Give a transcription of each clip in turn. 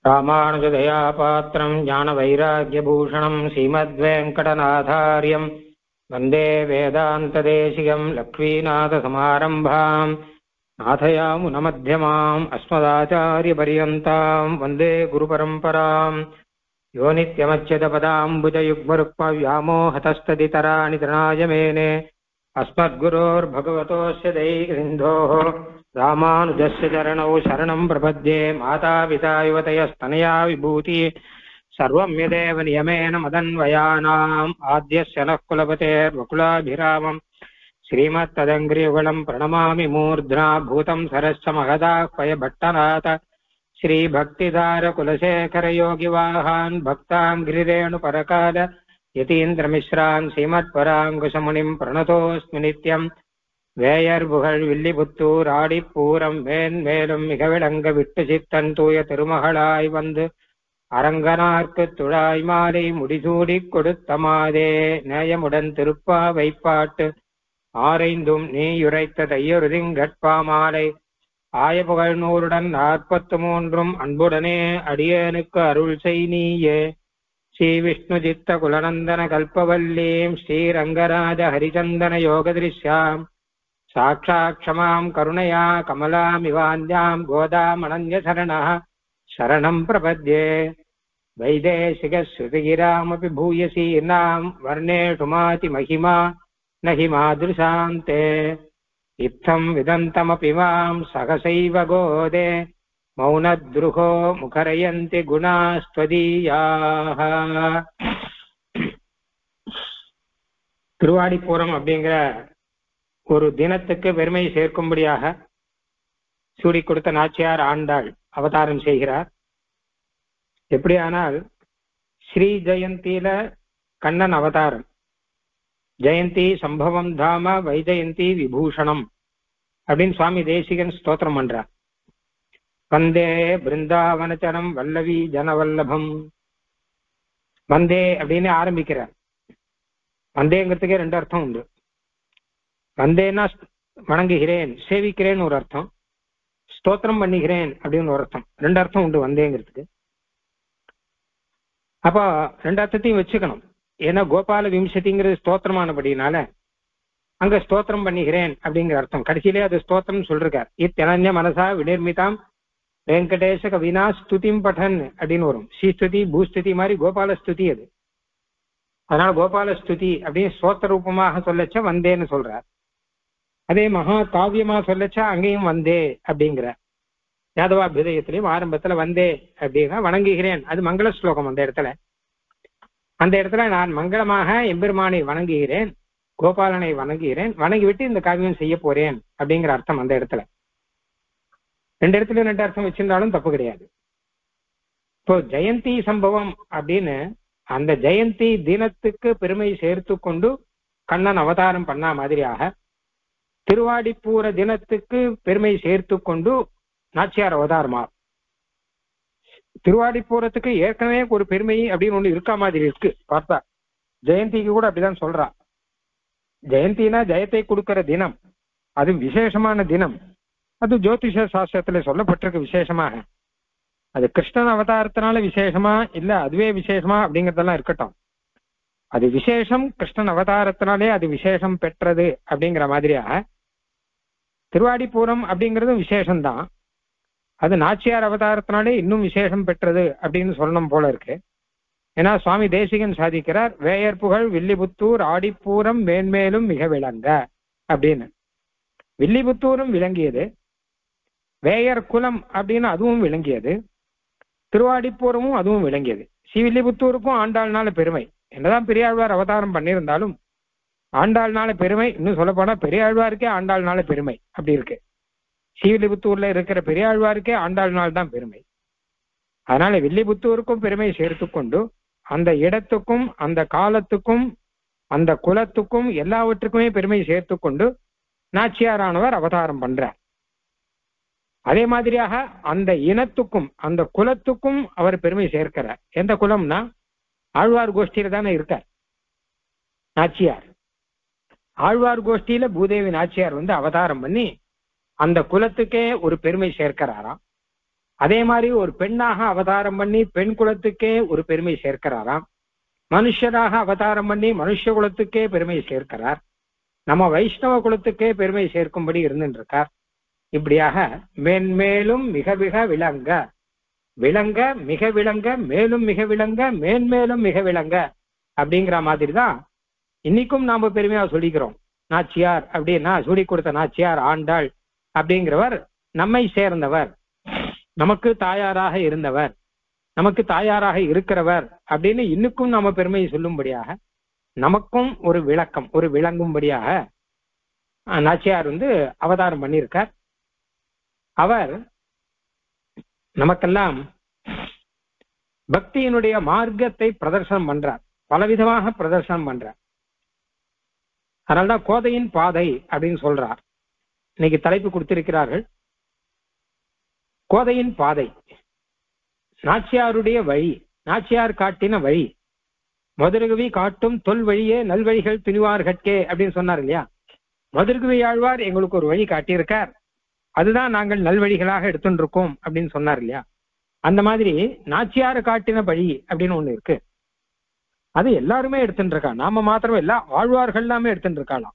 ராமானுஜதயாபாத்திரம் ஞானவைராக்கியபூஷணம் ஸ்ரீமத்வேங்கடநாதாரியம் வந்தே வேதாந்ததேசிகம் லக்ஷ்மீநாதசமாரம்பாம் நாथयामुनमध्यमाम् अस्मदाचार्यपर्यन्ताम् वन्दे गुरुपरम्पराम् यो नित्यमच्युतपदाम्बुजयुग्मरुक्मव्यामोहतस्तदितराणि तृणाय मेने अस्मद्गुरोर्भगवतोऽस्य दैरिन्धोः रामानुजस्य चरणौ शरणम् प्रपद्ये मातापिता युवतयस्तनया विभूति सर्वम् यदेव नियमेन मदन्वयानाम् आद्यस्य नः कुलपतेर्वकुलाभिरामम् श्रीमत्तदङ्ग्रियुगलम् प्रणमामि मूर्ध्ना भूतम् सरश्च महदाह्वय भट्टनाथ श्रीभक्तिधारकुलशेखरयोगिवाहान् भक्ताङ्घ्रिरेणुपरकाल यतीन्द्रमिश्रान् श्रीमत्पराङ्कुशमुनिम् प्रणतोऽस्मि नित्यम् வேயர்புகழ் வில்லிபுத்தூர் ஆடிப்பூரம் மேன்மேலும் மிக விளங்க விட்டு சித்தன் தூய திருமகளாய் வந்து அரங்கனார்க்கு துழாய் மாலை முடிசூடிக் கொடுத்த மாதே நேயமுடன் திருப்பா வைப்பாட்டு ஆரைந்தும் நீ உரைத்த தையொருதிங்கட்பா மாலை ஆய புகழ் நூறுடன் நாற்பத்து மூன்றும் அன்புடனே அடியேனுக்கு அருள் செய் நீயே ஸ்ரீ விஷ்ணு சித்த குலநந்தன கல்பவல்லீம் ஸ்ரீரங்கராஜ ஹரிச்சந்தன யோகதிருஷ்யாம் சாட்சாட்சமாம் கருணையா கமலாமிவாஞ்சாம் கோதாமனன்யசரணः शरणम् प्रपद्ये वैदेशिकश्रुतिगिरामपि भूयसीर्णाम् वर्णेषु माति महिमा न हि मादृशान्ते इत्थम् विदन्तमपि माम् सहसैव गोदे मौनद्रुहो मुखरयन्ति குணாஸ்துவதீயாः திருவாடிப்புறம் அப்படிங்கிற ஒரு தினத்துக்கு பெருமை சேர்க்கும்படியாக சூடி கொடுத்த நாச்சியார் ஆண்டாள் அவதாரம் செய்கிறார் எப்படியானால் ஸ்ரீ ஜெயந்தியில கண்ணன் அவதாரம் ஜெயந்தி சம்பவம் தாம வைஜெயந்தி விபூஷணம் அப்படின்னு சுவாமி தேசிகன் ஸ்தோத்திரம் பண்றார் வந்தே பிருந்தாவனச்சரம் வல்லவி ஜனவல்லபம் வந்தே அப்படின்னு ஆரம்பிக்கிறார் வந்தேங்கிறதுக்கே ரெண்டு அர்த்தம் உண்டு வந்தேன்னா வணங்குகிறேன் சேவிக்கிறேன்னு ஒரு அர்த்தம் ஸ்தோத்திரம் பண்ணுகிறேன் அப்படின்னு ஒரு அர்த்தம் ரெண்டு அர்த்தம் உண்டு வந்தேங்கிறதுக்கு அப்போ ரெண்டு அர்த்தத்தையும் வச்சுக்கணும் ஏன்னா கோபால விம்சதிங்கிறது ஸ்தோத்திரமானபடினால அங்க ஸ்தோத்திரம் பண்ணுகிறேன் அப்படிங்கிற அர்த்தம் கடைசியிலே அது ஸ்தோத்திரம் சொல்றார் இத்தனஞ்ச மனசா விநிர்மிதாம் வெங்கடேச கவினா ஸ்துதிம் பட்டன் அப்படின்னு வரும் ஸ்ரீஸ்துதி பூஸ்துதி மாதிரி கோபால ஸ்துதி அது அதனால கோபால ஸ்துதி அப்படின்னு ஸ்தோத்திர ரூபமாக சொல்லச்ச வந்தேன்னு சொல்றார் அதே மகா காவியமா சொல்லச்சா அங்கேயும் வந்தே அப்படிங்கிற யாதவாபியுதயத்திலையும் ஆரம்பத்துல வந்தே அப்படின்னா வணங்குகிறேன் அது மங்கள ஸ்லோகம் அந்த இடத்துல அந்த இடத்துல நான் மங்களமாக எம்பெருமானை வணங்குகிறேன் கோபாலனை வணங்குகிறேன் வணங்கிவிட்டு இந்த காவியம் செய்ய போறேன் அப்படிங்கிற அர்த்தம் அந்த இடத்துல ரெண்டு இடத்துல ரெண்டு அர்த்தம் வச்சிருந்தாலும் தப்பு கிடையாது இப்போ ஜெயந்தி சம்பவம் அப்படின்னு அந்த ஜெயந்தி தினத்துக்கு பெருமை சேர்த்து கொண்டு கண்ணன் அவதாரம் பண்ணா மாதிரியாக திருவாடிப்பூர தினத்துக்கு பெருமை சேர்த்து கொண்டு நாச்சியார் அவதாரமா திருவாடிப்பூரத்துக்கு ஏற்கனவே ஒரு பெருமை அப்படின்னு ஒண்ணு இருக்கா மாதிரி இருக்கு பார்த்தா ஜெயந்திக்கு கூட அப்படிதான் சொல்றா ஜெயந்தினா ஜெயத்தை கொடுக்கிற தினம் அது விசேஷமான தினம் அது ஜோதிஷ சாஸ்திரத்துல சொல்லப்பட்டிருக்கு விசேஷமாக அது கிருஷ்ணன் அவதாரத்தினால விசேஷமா இல்ல அதுவே விசேஷமா அப்படிங்கறதெல்லாம் இருக்கட்டும் அது விசேஷம் கிருஷ்ணன் அவதாரத்தினாலே அது விசேஷம் பெற்றது அப்படிங்கிற மாதிரியாக திருவாடிப்பூரம் அப்படிங்கிறதும் விசேஷம்தான் அது நாச்சியார் அவதாரத்தினாலே இன்னும் விசேஷம் பெற்றது அப்படின்னு சொல்லணும் போல இருக்கு ஏன்னா சுவாமி தேசிகன் சாதிக்கிறார் வேயர் புகழ் வில்லிபுத்தூர் ஆடிப்பூரம் மேன்மேலும் மிக விளங்க அப்படின்னு வில்லிபுத்தூரும் விளங்கியது வேயர் குலம் அப்படின்னு அதுவும் விளங்கியது திருவாடிப்பூரமும் அதுவும் விளங்கியது ஸ்ரீவில்லிபுத்தூருக்கும் ஆண்டாள்னால பெருமை என்னதான் பெரியாழ்வார் அவதாரம் பண்ணியிருந்தாலும் ஆண்டாள்னால பெருமை இன்னும் சொல்ல போனா பெரியாழ்வாருக்கே ஆண்டாள்னால பெருமை அப்படி இருக்கு ஸ்ரீவில்லிபுத்தூர்ல இருக்கிற பெரியாழ்வாருக்கே ஆண்டாள் நாள் தான் பெருமை அதனால வில்லிபுத்தூருக்கும் பெருமை சேர்த்து கொண்டு அந்த இடத்துக்கும் அந்த காலத்துக்கும் அந்த குலத்துக்கும் எல்லாவற்றுக்குமே பெருமை சேர்த்து கொண்டு நாச்சியாரானவர் அவதாரம் பண்றார் அதே மாதிரியாக அந்த இனத்துக்கும் அந்த குலத்துக்கும் அவர் பெருமை சேர்க்கிறார் எந்த குலம்னா ஆழ்வார் கோஷ்டியில தானே இருக்கார் நாச்சியார் ஆழ்வார் கோஷ்டியில பூதேவி நாச்சியார் வந்து அவதாரம் பண்ணி அந்த குலத்துக்கே ஒரு பெருமை சேர்க்கிறாராம் அதே மாதிரி ஒரு பெண்ணாக அவதாரம் பண்ணி பெண் குலத்துக்கே ஒரு பெருமை சேர்க்கிறாராம் மனுஷராக அவதாரம் பண்ணி மனுஷ குலத்துக்கே பெருமை சேர்க்கிறார் நம்ம வைஷ்ணவ குலத்துக்கே பெருமை சேர்க்கும்படி இருந்துட்டு இருக்கார் இப்படியாக மேன்மேலும் மிக மிக விளங்க விளங்க மிக விளங்க மேலும் மிக விளங்க மேன்மேலும் மிக விளங்க அப்படிங்கிற மாதிரி தான் இன்னைக்கும் நாம பெருமையா சொல்லிக்கிறோம் நாச்சியார் அப்படின்னா சொல்லி கொடுத்த நாச்சியார் ஆண்டாள் அப்படிங்கிறவர் நம்மை சேர்ந்தவர் நமக்கு தாயாராக இருந்தவர் நமக்கு தாயாராக இருக்கிறவர் அப்படின்னு இன்னுக்கும் நாம பெருமையை சொல்லும்படியாக நமக்கும் ஒரு விளக்கம் ஒரு விளங்கும்படியாக அஹ், நாச்சியார் வந்து அவதாரம் பண்ணியிருக்கார் அவர் நமக்கெல்லாம் பக்தியினுடைய மார்க்கத்தை பிரதர்சனம் பண்றார் பலவிதமாக பிரதர்சனம் பண்றார் அதனால்தான் கோதையின் பாதை அப்படின்னு சொல்றார் இன்னைக்கு தலைப்பு கொடுத்திருக்கிறார்கள் கோதையின் பாதை நாச்சியாருடைய வழி நாச்சியார் காட்டின வழி மதுரகவி காட்டும் தொல் வழியே நல்வழிகள் துணிவார்கட்கே அப்படின்னு சொன்னார் இல்லையா மதுரகவி ஆழ்வார் எங்களுக்கு ஒரு வழி காட்டியிருக்கார் அதுதான் நாங்கள் நல்வழிகளாக எடுத்துட்டு இருக்கோம் அப்படின்னு சொன்னார் இல்லையா அந்த மாதிரி நாச்சியார் காட்டின வழி அப்படின்னு ஒண்ணு இருக்கு அது எல்லாருமே எடுத்துட்டு இருக்கா நாம மாத்திரம் இல்ல ஆழ்வார்கள் எல்லாமே எடுத்துட்டு இருக்காளாம்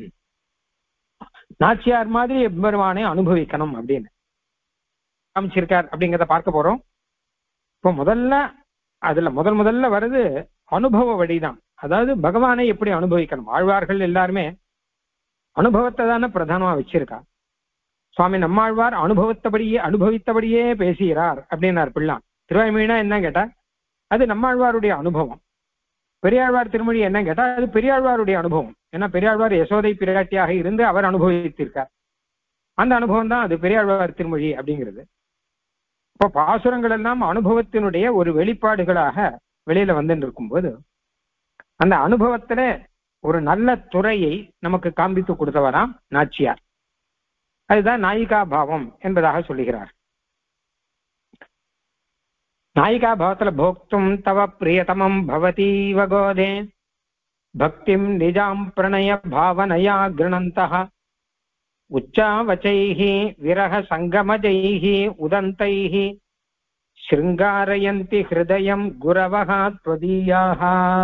நாச்சியார் மாதிரி எம்பெருமானை அனுபவிக்கணும் அப்படின்னு காமிச்சிருக்கார் அப்படிங்கிறத பார்க்க போறோம் இப்போ முதல்ல அதுல முதல் முதல்ல வருது அனுபவ வழிதான் அதாவது பகவானை எப்படி அனுபவிக்கணும் ஆழ்வார்கள் எல்லாருமே அனுபவத்தை தானே பிரதானமா வச்சிருக்கா சுவாமி நம்மாழ்வார் அனுபவத்தபடியே அனுபவித்தபடியே பேசுகிறார் அப்படின்னார் பிள்ளான் திருவாய்மொழினா என்ன கேட்டா அது நம்மாழ்வாருடைய அனுபவம் பெரியாழ்வார் திருமொழி என்ன கேட்டா அது பெரியாழ்வாருடைய அனுபவம் ஏன்னா பெரியாழ்வார் யசோதை பிராட்டியாக இருந்து அவர் அனுபவித்திருக்கார் அந்த அனுபவம் தான் அது பெரியாழ்வார் திருமொழி அப்படிங்கிறது இப்போ பாசுரங்கள் எல்லாம் அனுபவத்தினுடைய ஒரு வெளிப்பாடுகளாக வெளியில வந்துட்டு இருக்கும்போது அந்த அனுபவத்துல ஒரு நல்ல துறையை நமக்கு காண்பித்து கொடுத்தவராம் நாச்சியார் அதுதான் நாயிகா பாவம் என்பதாக சொல்லுகிறார் நாயிகா பாவத்துல போக்தும் தவ பிரியதமம் பவதீவ கோதே பக்திம் நிஜாம் பிரணய பாவனையா கிருணந்தः உச்சாவச்சைः விரக சங்கமஜைः உதந்தைः शृङ्गारयन्ति हृदयम् गुरवः त्वदीयाः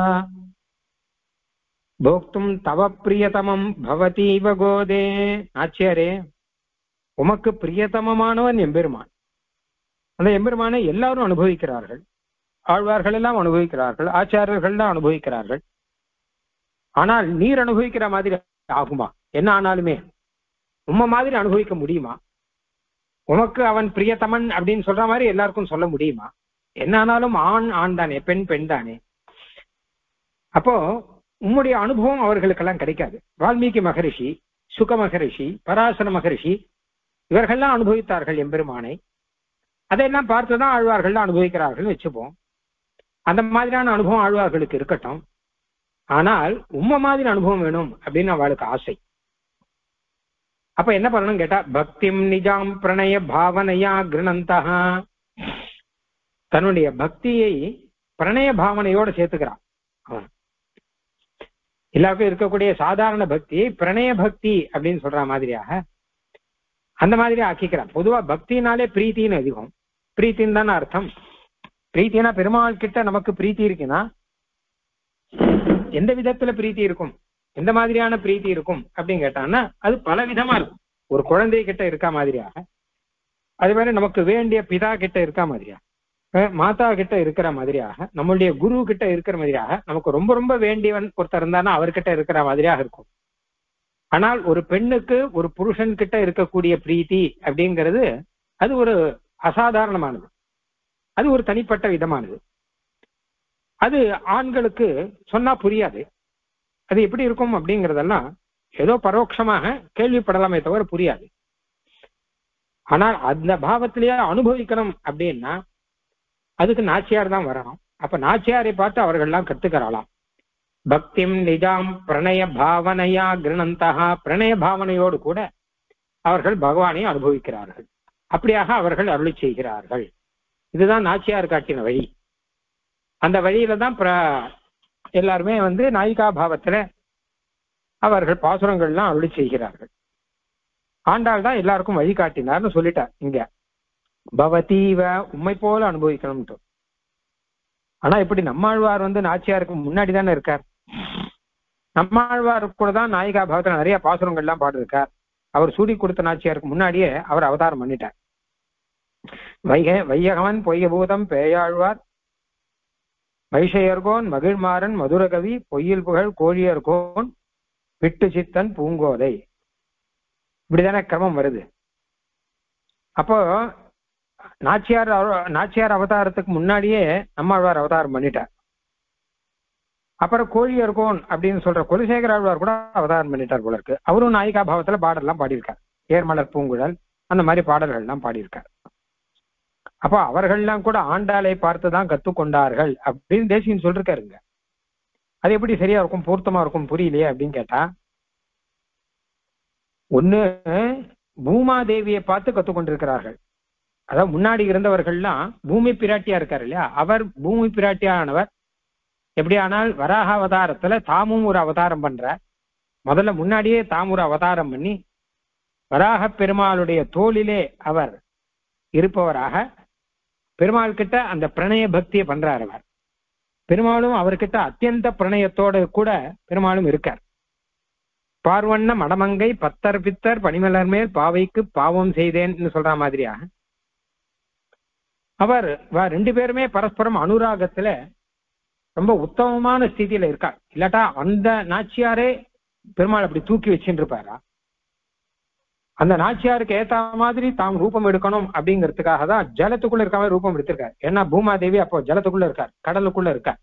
போக்தும் தவ பிரியதமம் பவதீவ கோதே ஆச்சியரே உமக்கு பிரியதமமானவன் எம்பெருமான் அந்த எம்பெருமானை எல்லாரும் அனுபவிக்கிறார்கள் ஆழ்வார்கள் எல்லாம் அனுபவிக்கிறார்கள் ஆச்சாரியர்கள் தான் அனுபவிக்கிறார்கள் ஆனால் நீர் அனுபவிக்கிற மாதிரி ஆகுமா என்ன ஆனாலுமே உம்ம மாதிரி அனுபவிக்க முடியுமா உமக்கு அவன் பிரியத்தமன் அப்படின்னு சொல்ற மாதிரி எல்லாருக்கும் சொல்ல முடியுமா என்ன ஆனாலும் ஆண் ஆண் தானே பெண் பெண் தானே அப்போ உம்முடைய அனுபவம் அவர்களுக்கெல்லாம் கிடைக்காது வால்மீகி மகரிஷி சுக மகரிஷி பராசர மகரிஷி இவர்கள்லாம் அனுபவித்தார்கள் எம்பெருமானை அதையெல்லாம் பார்த்துதான் ஆழ்வார்கள் அனுபவிக்கிறார்கள் வச்சுப்போம் அந்த மாதிரியான அனுபவம் ஆழ்வார்களுக்கு இருக்கட்டும் ஆனால் உம்ம மாதிரி அனுபவம் வேணும் அப்படின்னு அவளுக்கு ஆசை அப்ப என்ன பண்ணணும் கேட்டா பக்திம் நிஜாம் பிரணய பாவனையா கிருணந்தா தன்னுடைய பக்தியை பிரணய பாவனையோட சேர்த்துக்கிறான் அவன் எல்லாருக்கும் இருக்கக்கூடிய சாதாரண பக்தியை பிரணய பக்தி அப்படின்னு சொல்ற மாதிரியாக அந்த மாதிரி ஆக்கிக்கிறான் பொதுவா பக்தினாலே பிரீத்தின்னு அதிகம் பிரீத்தின்னு தானே அர்த்தம் பிரீத்தினா பெருமாள் கிட்ட நமக்கு பிரீத்தி இருக்குன்னா எந்த விதத்துல பிரீத்தி இருக்கும் எந்த மாதிரியான பிரீத்தி இருக்கும் அப்படின்னு கேட்டான்னா அது பல விதமா இருக்கும் ஒரு குழந்தை கிட்ட இருக்கா மாதிரியாக அது மாதிரி நமக்கு வேண்டிய பிதா கிட்ட இருக்கா மாதிரியா அஹ் மாதா கிட்ட இருக்கிற மாதிரியாக நம்மளுடைய குரு கிட்ட இருக்கிற மாதிரியாக நமக்கு ரொம்ப ரொம்ப வேண்டியவன் ஒருத்தர் இருந்தானா அவர்கிட்ட இருக்கிற மாதிரியாக இருக்கும் ஆனால் ஒரு பெண்ணுக்கு ஒரு புருஷன் கிட்ட இருக்கக்கூடிய பிரீத்தி அப்படிங்கிறது அது ஒரு அசாதாரணமானது அது ஒரு தனிப்பட்ட விதமானது அது ஆண்களுக்கு சொன்னா புரியாது அது எப்படி இருக்கும் அப்படிங்கறதெல்லாம் ஏதோ பரோட்சமாக கேள்விப்படலாமே தவிர புரியாது ஆனால் அந்த பாவத்திலேயே அனுபவிக்கணும் அப்படின்னா அதுக்கு நாச்சியார் தான் வரணும் அப்ப நாச்சியாரை பார்த்து அவர்கள்லாம் கத்துக்கிறாளாம் பக்திம் நிஜாம் பிரணய பாவனையா கிருணந்தகா பிரணய பாவனையோடு கூட அவர்கள் பகவானை அனுபவிக்கிறார்கள் அப்படியாக அவர்கள் அருளி செய்கிறார்கள் இதுதான் நாச்சியார் காட்டின வழி அந்த வழியில தான் எல்லாருமே வந்து நாயிகா பாவத்துல அவர்கள் பாசுரங்கள்லாம் அருளி செய்கிறார்கள் ஆண்டாள் தான் எல்லாருக்கும் வழிகாட்டினார்னு சொல்லிட்டார் இங்க பவதீவ உண்மை போல அனுபவிக்கணும்ட்டு ஆனா இப்படி நம்மாழ்வார் வந்து நாச்சியாருக்கு முன்னாடி தானே இருக்கார் நம்மாழ்வார் கூட தான் நாயிகா பாவத்துல நிறைய பாசுரங்கள்லாம் பாடிருக்கார் அவர் சூடி கொடுத்த நாச்சியாருக்கு முன்னாடியே அவர் அவதாரம் பண்ணிட்டார் வைக வையகவன் பொய்யபூதம் பேயாழ்வார் வைஷையர்கோன் மகிழ்மாறன் மதுரகவி பொய்யில் புகழ் கோழியர்கோன் விட்டு சித்தன் பூங்கோதை இப்படிதானே கிரமம் வருது அப்போ நாச்சியார் அவ- நாச்சியார் அவதாரத்துக்கு முன்னாடியே நம்மாழ்வார் அவதாரம் பண்ணிட்டார் அப்புறம் கோழியர்கோன் அப்படின்னு சொல்ற குலசேகர ஆழ்வார் கூட அவதாரம் பண்ணிட்டார் போல இருக்கு அவரும் நாயிகா பாவத்துல பாடல்லாம் பாடியிருக்கார் ஏர்மலர் பூங்குழல் அந்த மாதிரி பாடல்கள்லாம் பாடியிருக்கார் அப்போ அவர்கள்லாம் கூட ஆண்டாளை பார்த்து தான் கத்துக்கொண்டார்கள் அப்படின்னு தேசியன் சொல்லிருக்காருங்க அது எப்படி சரியா இருக்கும் பொருத்தமா இருக்கும் புரியலையே அப்படின்னு கேட்டா ஒண்ணு பூமாதேவியை பார்த்து கத்துக்கொண்டிருக்கிறார்கள் அதாவது முன்னாடி இருந்தவர்கள்லாம் பூமி பிராட்டியா இருக்காரு இல்லையா அவர் பூமி பிராட்டியானவர் எப்படியானால் வராக அவதாரத்துல தாமும் ஒரு அவதாரம் பண்றார் முதல்ல முன்னாடியே தாம் ஒரு அவதாரம் பண்ணி வராக பெருமாளுடைய தோளிலே அவர் இருப்பவராக பெருமாள் கிட்ட அந்த பிரணய பக்தியை பண்றார் அவர் பெருமாளும் அவர்கிட்ட அத்தியந்த பிரணயத்தோட கூட பெருமாளும் இருக்கார் பார்வண்ண மடமங்கை பத்தர் பித்தர் பனிமலர் மேல் பாவைக்கு பாவம் செய்தேன்னு சொல்ற மாதிரியா அவர் வ- ரெண்டு பேருமே பரஸ்பரம் அனுராகத்துல ரொம்ப உத்தமமான ஸ்திதியில இருக்கார் இல்லாட்டா அந்த நாச்சியாரே பெருமாள் அப்படி தூக்கி வச்சுட்டு இருப்பாரா அந்த நாச்சியாருக்கு ஏத்த மாதிரி தாம் ரூபம் எடுக்கணும் அப்படிங்கிறதுக்காக தான் ஜலத்துக்குள்ள இருக்க மாதிரி ரூபம் எடுத்திருக்காரு ஏன்னா பூமாதேவி அப்போ ஜலத்துக்குள்ள இருக்கார் கடலுக்குள்ள இருக்கார்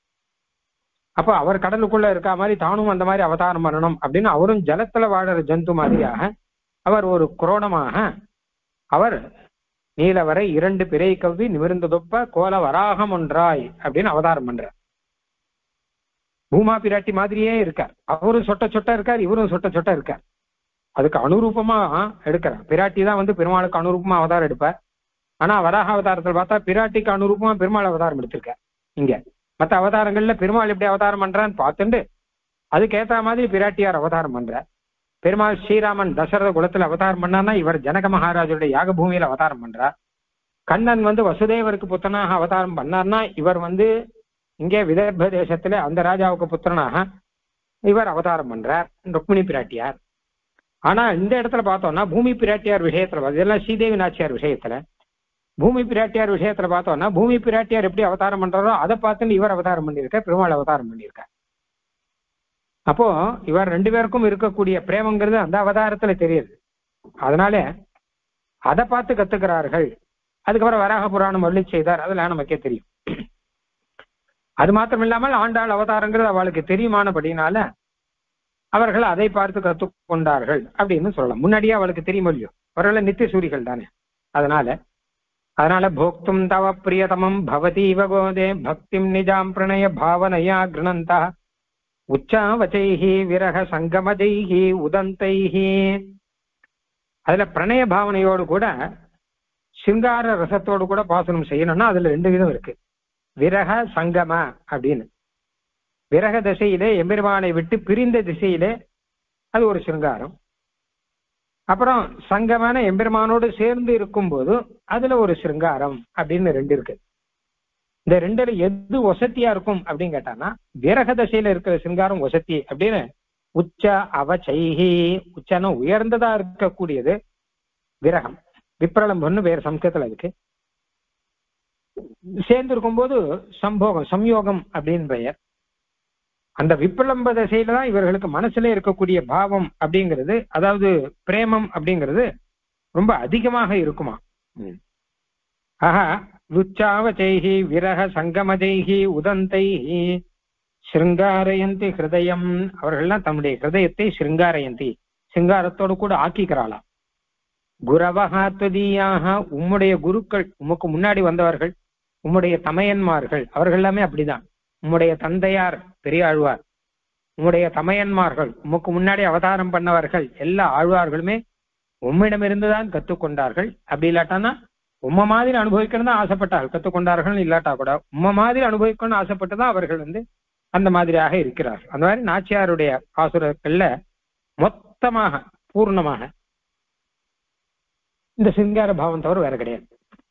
அப்போ அவர் கடலுக்குள்ள இருக்க மாதிரி தானும் அந்த மாதிரி அவதாரம் பண்ணணும் அப்படின்னு அவரும் ஜலத்துல வாழற ஜந்து மாதிரியாக அவர் ஒரு குரோணமாக அவர் நீலவரை இரண்டு பிறை கவ்வி நிமிர்ந்ததொப்ப கோல வராகம் ஒன்றாய் அப்படின்னு அவதாரம் பண்றார் பூமா பிராட்டி மாதிரியே இருக்கார் அவரும் சொட்ட சொட்ட இருக்கார் இவரும் சொட்ட சொட்ட இருக்கார் அதுக்கு அனுரூபமா எடுக்கிறார் பிராட்டி தான் வந்து பெருமாளுக்கு அனுரூபமா அவதாரம் எடுப்பார் ஆனா வராக அவதாரத்தில் பார்த்தா பிராட்டிக்கு அனுரூபமா பெருமாள் அவதாரம் எடுத்திருக்கார் இங்க மத்த அவதாரங்கள்ல பெருமாள் எப்படி அவதாரம் பண்றான்னு பார்த்துட்டு அதுக்கேத்த மாதிரி பிராட்டியார் அவதாரம் பண்றார் பெருமாள் ஸ்ரீராமன் தசரத குலத்துல அவதாரம் பண்ணார்னா இவர் ஜனக மகாராஜருடைய யாக பூமியில அவதாரம் பண்றார் கண்ணன் வந்து வசுதேவருக்கு புத்தனாக அவதாரம் பண்ணார்னா இவர் வந்து இங்கே விதர்ப தேசத்துல அந்த ராஜாவுக்கு புத்திரனாக இவர் அவதாரம் பண்றார் ருக்மிணி பிராட்டியார் ஆனா இந்த இடத்துல பார்த்தோம்னா பூமி பிராட்டியார் விஷயத்துல பார்த்து- இதெல்லாம் ஸ்ரீதேவி நாச்சியார் விஷயத்துல பூமி பிராட்டியார் விஷயத்துல பார்த்தோம்னா பூமி பிராட்டியார் எப்படி அவதாரம் பண்றாரோ அதை பார்த்துன்னு இவர் அவதாரம் பண்ணியிருக்கார் பெருமாள் அவதாரம் பண்ணியிருக்கார் அப்போ இவர் ரெண்டு பேருக்கும் இருக்கக்கூடிய பிரேமங்கிறது அந்த அவதாரத்துல தெரியுது அதனால அதை பார்த்து கத்துக்கிறார்கள் அதுக்கப்புறம் வராக புராணம் அருளி செய்தார் அதெல்லாம் நமக்கே தெரியும் அது மாத்திரம் இல்லாமல் ஆண்டாள் அவதாரங்கிறது அவளுக்கு தெரியுமானபடினால அவர்கள் அதை பார்த்து கற்றுக்கொண்டார்கள் அப்படின்னு சொல்லலாம் முன்னாடியே அவளுக்கு தெரியும் இல்லையோ அவர்கள் நித்திய சூரிகள் தானே அதனால அதனால போக்தும் தவ பிரியதமம் பவதீவ கோதே பக்திம் நிஜாம் பிரணய பாவனையா கிருணந்தா உச்சாவச்சைஹி விரக சங்கமஜைஹி உதந்தைஹி அதுல பிரணய பாவனையோடு கூட சிங்கார ரசத்தோடு கூட பாசனம் செய்யணும்னா அதுல ரெண்டு விதம் இருக்கு விரக சங்கம அப்படின்னு விரக திசையிலே எம்பெருமானை விட்டு பிரிந்த திசையிலே அது ஒரு சிங்காரம் அப்புறம் சங்கமான எம்பெருமானோடு சேர்ந்து இருக்கும்போது அதுல ஒரு சிருங்காரம் அப்படின்னு ரெண்டு இருக்கு இந்த ரெண்டுல எது வசத்தியா இருக்கும் அப்படின்னு கேட்டான்னா விரக தசையில இருக்கிற சிங்காரம் வசத்தி அப்படின்னு உச்ச அவச்சைஹி உச்சனா உயர்ந்ததா இருக்கக்கூடியது விரகம் விப்ரலம்பம்னு வேற சம்ஸ்கிருதத்துல இருக்கு சேர்ந்து இருக்கும்போது சம்போகம் சம்யோகம் அப்படின்னு பெயர் அந்த விப்ரலம்ப தசையில தான் இவர்களுக்கு மனசுல இருக்கக்கூடிய பாவம் அப்படிங்கிறது அதாவது பிரேமம் அப்படிங்கிறது ரொம்ப அதிகமாக இருக்குமா ம். ஆஹா உச்சாவச்சைஹி விரக சங்கமஜைஹி உதந்தைஹி சிருங்காரயந்தி ஹிருதயம் அவர்கள்லாம் தம்முடைய ஹிருதயத்தை சிருங்காரயந்தி சிங்காரத்தோடு கூட ஆக்கிக்கிறாளாம் குரவஹா துதியாக உம்முடைய குருக்கள் உமக்கு முன்னாடி வந்தவர்கள் உம்முடைய தமையன்மார்கள் அவர்கள் எல்லாமே அப்படிதான் உம்முடைய தந்தையார் பெரியாழ்வார் உம்முடைய தமையன்மார்கள் உமக்கு முன்னாடி அவதாரம் பண்ணவர்கள் எல்லா ஆழ்வார்களுமே உம்மிடமிருந்து தான் கத்துக்கொண்டார்கள் அப்படி இல்லாட்டானா உம்ம மாதிரி அனுபவிக்கணும் தான் ஆசைப்பட்டார்கள் கத்துக்கொண்டார்கள் இல்லாட்டா கூட உம்ம மாதிரி அனுபவிக்கணும்னு ஆசைப்பட்டு தான் அவர்கள் வந்து அந்த மாதிரியாக இருக்கிறார்கள் அந்த மாதிரி நாச்சியாருடைய பாசுரங்கள்ல மொத்தமாக பூர்ணமாக இந்த சிங்கார பாவம் தவிர வேற கிடையாது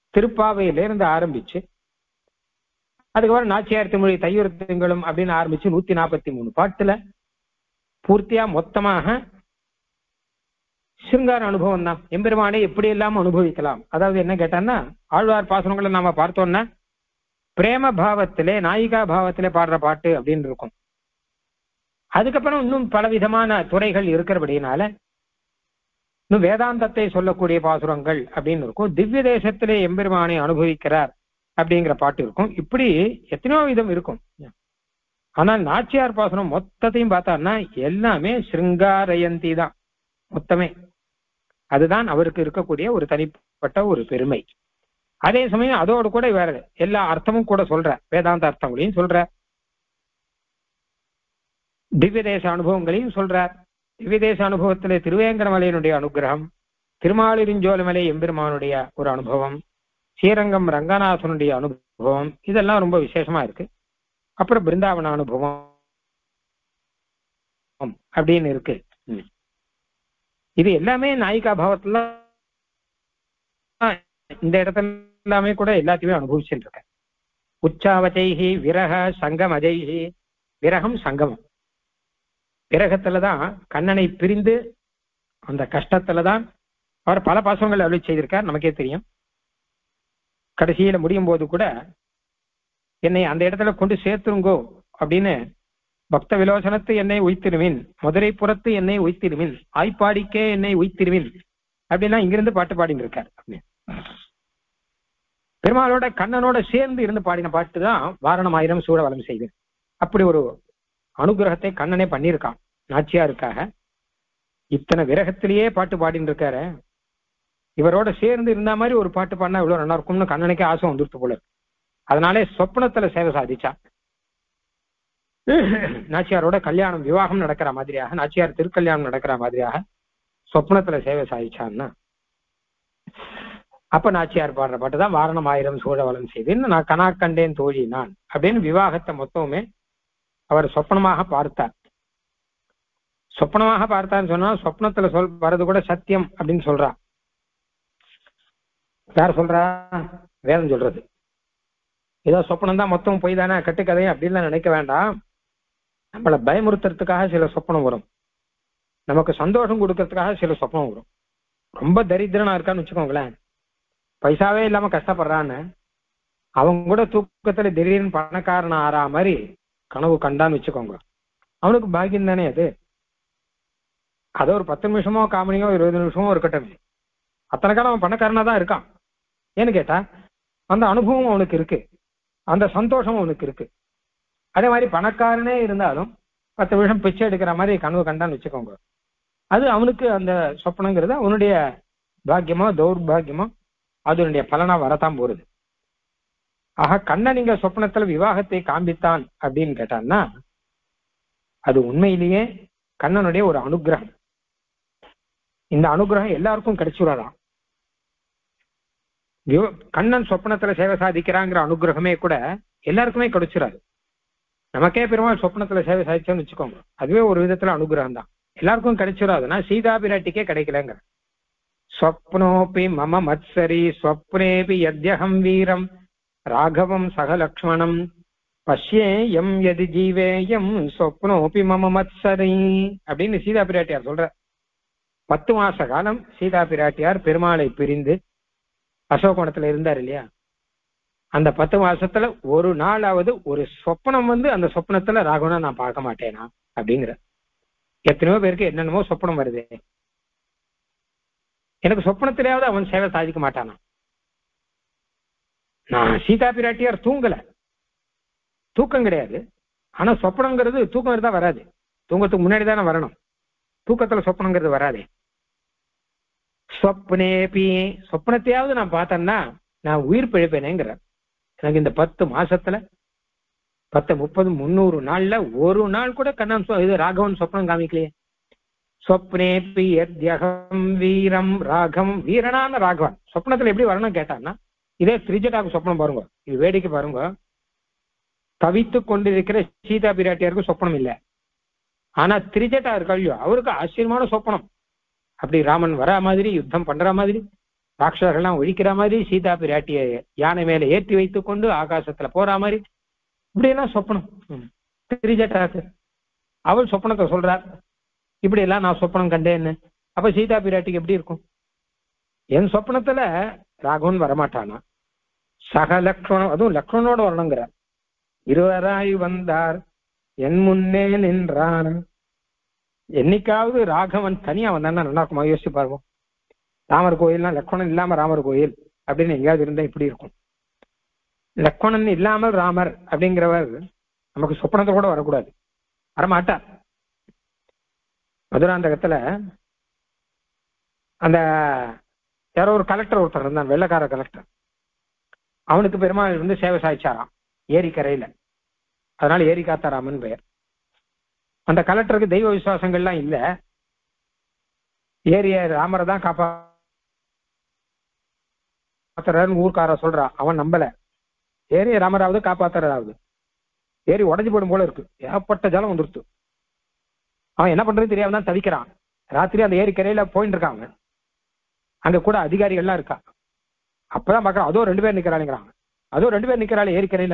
திருப்பாவையிலிருந்து ஆரம்பிச்சு அதுக்கப்புறம் நாச்சியார் திருமொழி தையூர் திங்களும் அப்படின்னு ஆரம்பிச்சு நூத்தி நாற்பத்தி மூணு பாட்டுல பூர்த்தியா மொத்தமாக சிருங்கார அனுபவம் தான் எம்பெருமானை எப்படி எல்லாம் அனுபவிக்கலாம் அதாவது என்ன கேட்டான்னா ஆழ்வார் பாசனங்களை நாம பார்த்தோம்னா பிரேம பாவத்திலே நாயிகா பாவத்திலே பாடுற பாட்டு அப்படின்னு இருக்கும் அதுக்கப்புறம் இன்னும் பல விதமான துறைகள் இருக்கிறபடினால இன்னும் வேதாந்தத்தை சொல்லக்கூடிய பாசுரங்கள் அப்படின்னு இருக்கும் திவ்ய தேசத்திலே எம்பெருமானை அனுபவிக்கிறார் அப்படிங்கிற பாட்டு இருக்கும் இப்படி எத்தனையோ விதம் இருக்கும் ஆனால் நாச்சியார் பாசுரம் மொத்தத்தையும் பார்த்தாருன்னா எல்லாமே சிருங்காரயந்தி தான் மொத்தமே அதுதான் அவருக்கு இருக்கக்கூடிய ஒரு தனிப்பட்ட ஒரு பெருமை அதே சமயம் அதோடு கூட வேற எல்லா அர்த்தமும் கூட சொல்ற வேதாந்த அர்த்தங்களையும் சொல்ற திவ்ய தேச அனுபவங்களையும் சொல்றார் திவ்ய தேச அனுபவத்திலே திருவேங்கடமலையினுடைய அனுகிரகம் திருமாலிருஞ்சோலமலை எம்பெருமானுடைய ஒரு அனுபவம் ஸ்ரீரங்கம் ரங்கநாதனுடைய அனுபவம் இதெல்லாம் ரொம்ப விசேஷமா இருக்கு அப்புறம் பிருந்தாவன அனுபவம் அப்படின்னு இருக்கு இது எல்லாமே நாயிகா பாவத்துல இந்த இடத்துல எல்லாமே கூட எல்லாத்தையுமே அனுபவிச்சுட்டு இருக்க உச்சாவச்சைகி விரக சங்கம் அஜைகி விரகம் சங்கமம் விரகத்துலதான் கண்ணனை பிரிந்து அந்த கஷ்டத்துலதான் அவர் பல பாசங்கள் அருளி செய்திருக்கார் நமக்கே தெரியும் கடைசியில முடியும் போது கூட என்னை அந்த இடத்துல கொண்டு சேர்த்துருங்கோ அப்படின்னு பக்த விலோசனத்து என்னை உய்த்திருவின் மதுரை புறத்து என்னை உய்த்திருவின் ஆய்ப்பாடிக்கே என்னை உய்த்திருவின் அப்படின்னா இங்கிருந்து பாட்டு பாடிட்டு இருக்கார் பெருமாளோட கண்ணனோட சேர்ந்து இருந்து பாடின பாட்டு தான் வாரணம் ஆயிரம் சூழ வளம் செய்து அப்படி ஒரு அனுகிரகத்தை கண்ணனே பண்ணியிருக்கான் நாச்சியாருக்காக இத்தனை விரகத்திலேயே பாட்டு பாடிட்டு இருக்காரு இவரோட சேர்ந்து இருந்த மாதிரி ஒரு பாட்டு பாடினா இவ்வளவு நல்லா இருக்கும்னு கண்ணனுக்கே ஆசை வந்துருத்து போல அதனாலே சொப்னத்துல சேவை சாதிச்சா நாச்சியாரோட கல்யாணம் விவாகம் நடக்கிற மாதிரியாக நாச்சியார் திருக்கல்யாணம் நடக்கிற மாதிரியாக சொப்னத்துல சேவை சாதிச்சான்னா அப்ப நாச்சியார் பாடுற பாட்டு தான் வாரணம் ஆயிரம் சூழவலம் செய்தேன் நான் கனா கண்டேன் தோழி நான் அப்படின்னு விவாகத்தை மொத்தமுமே அவர் சொப்பனமாக பார்த்தார் சொப்பனமாக பார்த்தான்னு சொன்னா சொப்னத்துல சொல் வர்றது கூட சத்தியம் அப்படின்னு சொல்றா யார் சொல்றா வேதம் சொல்றது ஏதோ சொப்பனம் தான் மொத்தம் போய் தானே கட்டுக்கதை அப்படின்லாம் நினைக்க வேண்டாம் நம்மளை பயமுறுத்துறதுக்காக சில சொப்பனம் வரும் நமக்கு சந்தோஷம் கொடுக்கறதுக்காக சில சொப்பனம் வரும் ரொம்ப தரித்திரனா இருக்கான்னு வச்சுக்கோங்களேன் பைசாவே இல்லாம கஷ்டப்படுறான்னு அவங்க கூட தூக்கத்துல திடீர்னு பணக்காரன் ஆறா மாதிரி கனவு கண்டான்னு வச்சுக்கோங்க அவனுக்கு பாக்கியம் தானே அது அது ஒரு பத்து நிமிஷமோ காமனியோ இருபது நிமிஷமோ இருக்கட்டும் அத்தனை காலம் அவன் பணக்காரனா தான் இருக்கான் ஏன்னு கேட்டா அந்த அனுபவம் அவனுக்கு இருக்கு அந்த சந்தோஷம் அவனுக்கு இருக்கு அதே மாதிரி பணக்காரனே இருந்தாலும் பத்து நிமிஷம் பிச்சை எடுக்கிற மாதிரி கனவு கண்டான்னு வச்சுக்கோங்க அது அவனுக்கு அந்த சொப்பனங்கிறது அவனுடைய பாக்கியமோ தௌர்பாகியமோ அதனுடைய பலனா வரத்தான் போறது ஆக கண்ணன் நீங்க சொப்னத்துல விவாகத்தை காண்பித்தான் அப்படின்னு கேட்டான்னா அது உண்மையிலேயே கண்ணனுடைய ஒரு அனுகிரகம் இந்த அனுகிரகம் எல்லாருக்கும் கிடைச்சுடாதான் கண்ணன் சொப்னத்துல சேவை சாதிக்கிறாங்கிற அனுகிரகமே கூட எல்லாருக்குமே கிடைச்சிடாது நமக்கே பெருமாள் சொப்னத்துல சேவை சாதிச்சோம்னு வச்சுக்கோங்க அதுவே ஒரு விதத்துல அனுகிரகம் தான் எல்லாருக்கும் கிடைச்சிடாதுன்னா சீதா பிராட்டிக்கே கிடைக்கலங்கிற ஸ்வப்னோபி மம மத்சரி ஸ்வப்னேபி யத்யகம் வீரம் ராகவம் சக லக்ஷ்மணம் பஷ்யேயம் எது ஜீவேயம் சொப்னோபி மம மத்சரி அப்படின்னு சீதா பிராட்டியார் சொல்ற பத்து மாச காலம் சீதா பிராட்டியார் பெருமாளை பிரிந்து அசோகோணத்துல இருந்தார் இல்லையா அந்த பத்து மாசத்துல ஒரு நாளாவது ஒரு சொப்பனம் வந்து அந்த சொப்பனத்துல ராகவனை நான் பார்க்க மாட்டேனா அப்படிங்கிற எத்தனையோ பேருக்கு என்னென்னமோ சொப்பனம் வருது எனக்கு சொப்பனத்திலேயாவது அவன் சேவை சாதிக்க மாட்டானா நான் சீதா பிராட்டியார் தூங்கல தூக்கம் கிடையாது ஆனா சொப்பனங்கிறது தூக்கம் இருந்தா வராது தூங்கத்துக்கு முன்னாடி தானே வரணும் தூக்கத்துல சொப்பனங்கிறது வராதே சொப்னேபி சொப்பனத்தையாவது நான் பார்த்தேன்னா நான் உயிர் பிழைப்பேனேங்கிற எனக்கு இந்த பத்து மாசத்துல பத்து முப்பது முந்நூறு நாள்ல ஒரு நாள் கூட கண்ணன் இது ராகவன் சொப்னம் காமிக்கலையே சொப்னேபி யத்யகம் வீரம் ராகம் வீரனான ராகவன் சொப்னத்துல எப்படி வரணும் கேட்டான்னா இதே திரிஜட்டாக்கு சொப்னம் பாருங்க இது வேடிக்கை பாருங்க தவித்து கொண்டிருக்கிற சீதா பிராட்டியாருக்கு சொப்பனம் இல்லை ஆனா திரிஜட்டா இருக்கா இல்லையோ அவருக்கு ஆச்சரியமான சொப்பனம் அப்படி ராமன் வரா மாதிரி யுத்தம் பண்ற மாதிரி ராட்சசர்கள்லாம் ஒழிக்கிற மாதிரி சீதா பிராட்டிய யானை மேல ஏற்றி வைத்துக் கொண்டு ஆகாசத்துல போற மாதிரி இப்படி எல்லாம் சொப்பனம் ம். திரிஜட்டாக்கு அவள் சொப்பனத்தை சொல்றார் இப்படி எல்லாம் நான் சொப்பனம் கண்டேன்னு அப்ப சீதா பிராட்டிக்கு எப்படி இருக்கும் என் சொப்பனத்துல ராகவன் வரமாட்டானா சக லக்ஷ்மணம் அதுவும் லக்ஷ்மணோட வரணுங்கிறார் இருவராய் வந்தார் என் முன்னே நின்றான் என்னைக்காவது ராகவன் தனியா வந்தான்னா நல்லா இருக்குமா யோசிச்சு பாருவோம் ராமர் கோயில்னா லக்ஷ்மணன் இல்லாம ராமர் கோயில் அப்படின்னு எங்கேயாவது இருந்தா இப்படி இருக்கும் லக்ஷ்மணன் இல்லாமல் ராமர் அப்படிங்கிறவர் நமக்கு சொப்பனத்தை கூட வரக்கூடாது வரமாட்டார் மதுராந்தகத்துல அந்த யாரோ ஒரு கலெக்டர் ஒருத்தர் இருந்தான் வெள்ளக்கார கலெக்டர் அவனுக்கு பெருமாள் வந்து சேவை சாய்ச்சாராம் ஏரிக்கரையில அதனால ஏரி காத்தாராமன் பெயர் அந்த கலெக்டருக்கு தெய்வ விசுவாசங்கள்லாம் இல்ல ஏரிய ராமரை தான் காப்பாத்துறாருன்னு ஊர்க்கார சொல்றா அவன் நம்பல ஏரிய ராமராவது காப்பாத்துறதாவது ஏரி உடஞ்சு போடும் போல இருக்கு ஏகப்பட்ட ஜலம் வந்துருத்து அவன் என்ன பண்றது தெரியாம தான் தவிக்கிறான் ராத்திரி அந்த ஏரி கரையில போயிட்டு இருக்கான் அவன் அங்க கூட அதிகாரிகள்லாம் இருக்கா அப்பதான் பாக்குறான் அதோ ரெண்டு பேர் நிக்கிறானுங்கிறான் அதோ ரெண்டு பேர் நிக்கிறாள் ஏரிக்கரையில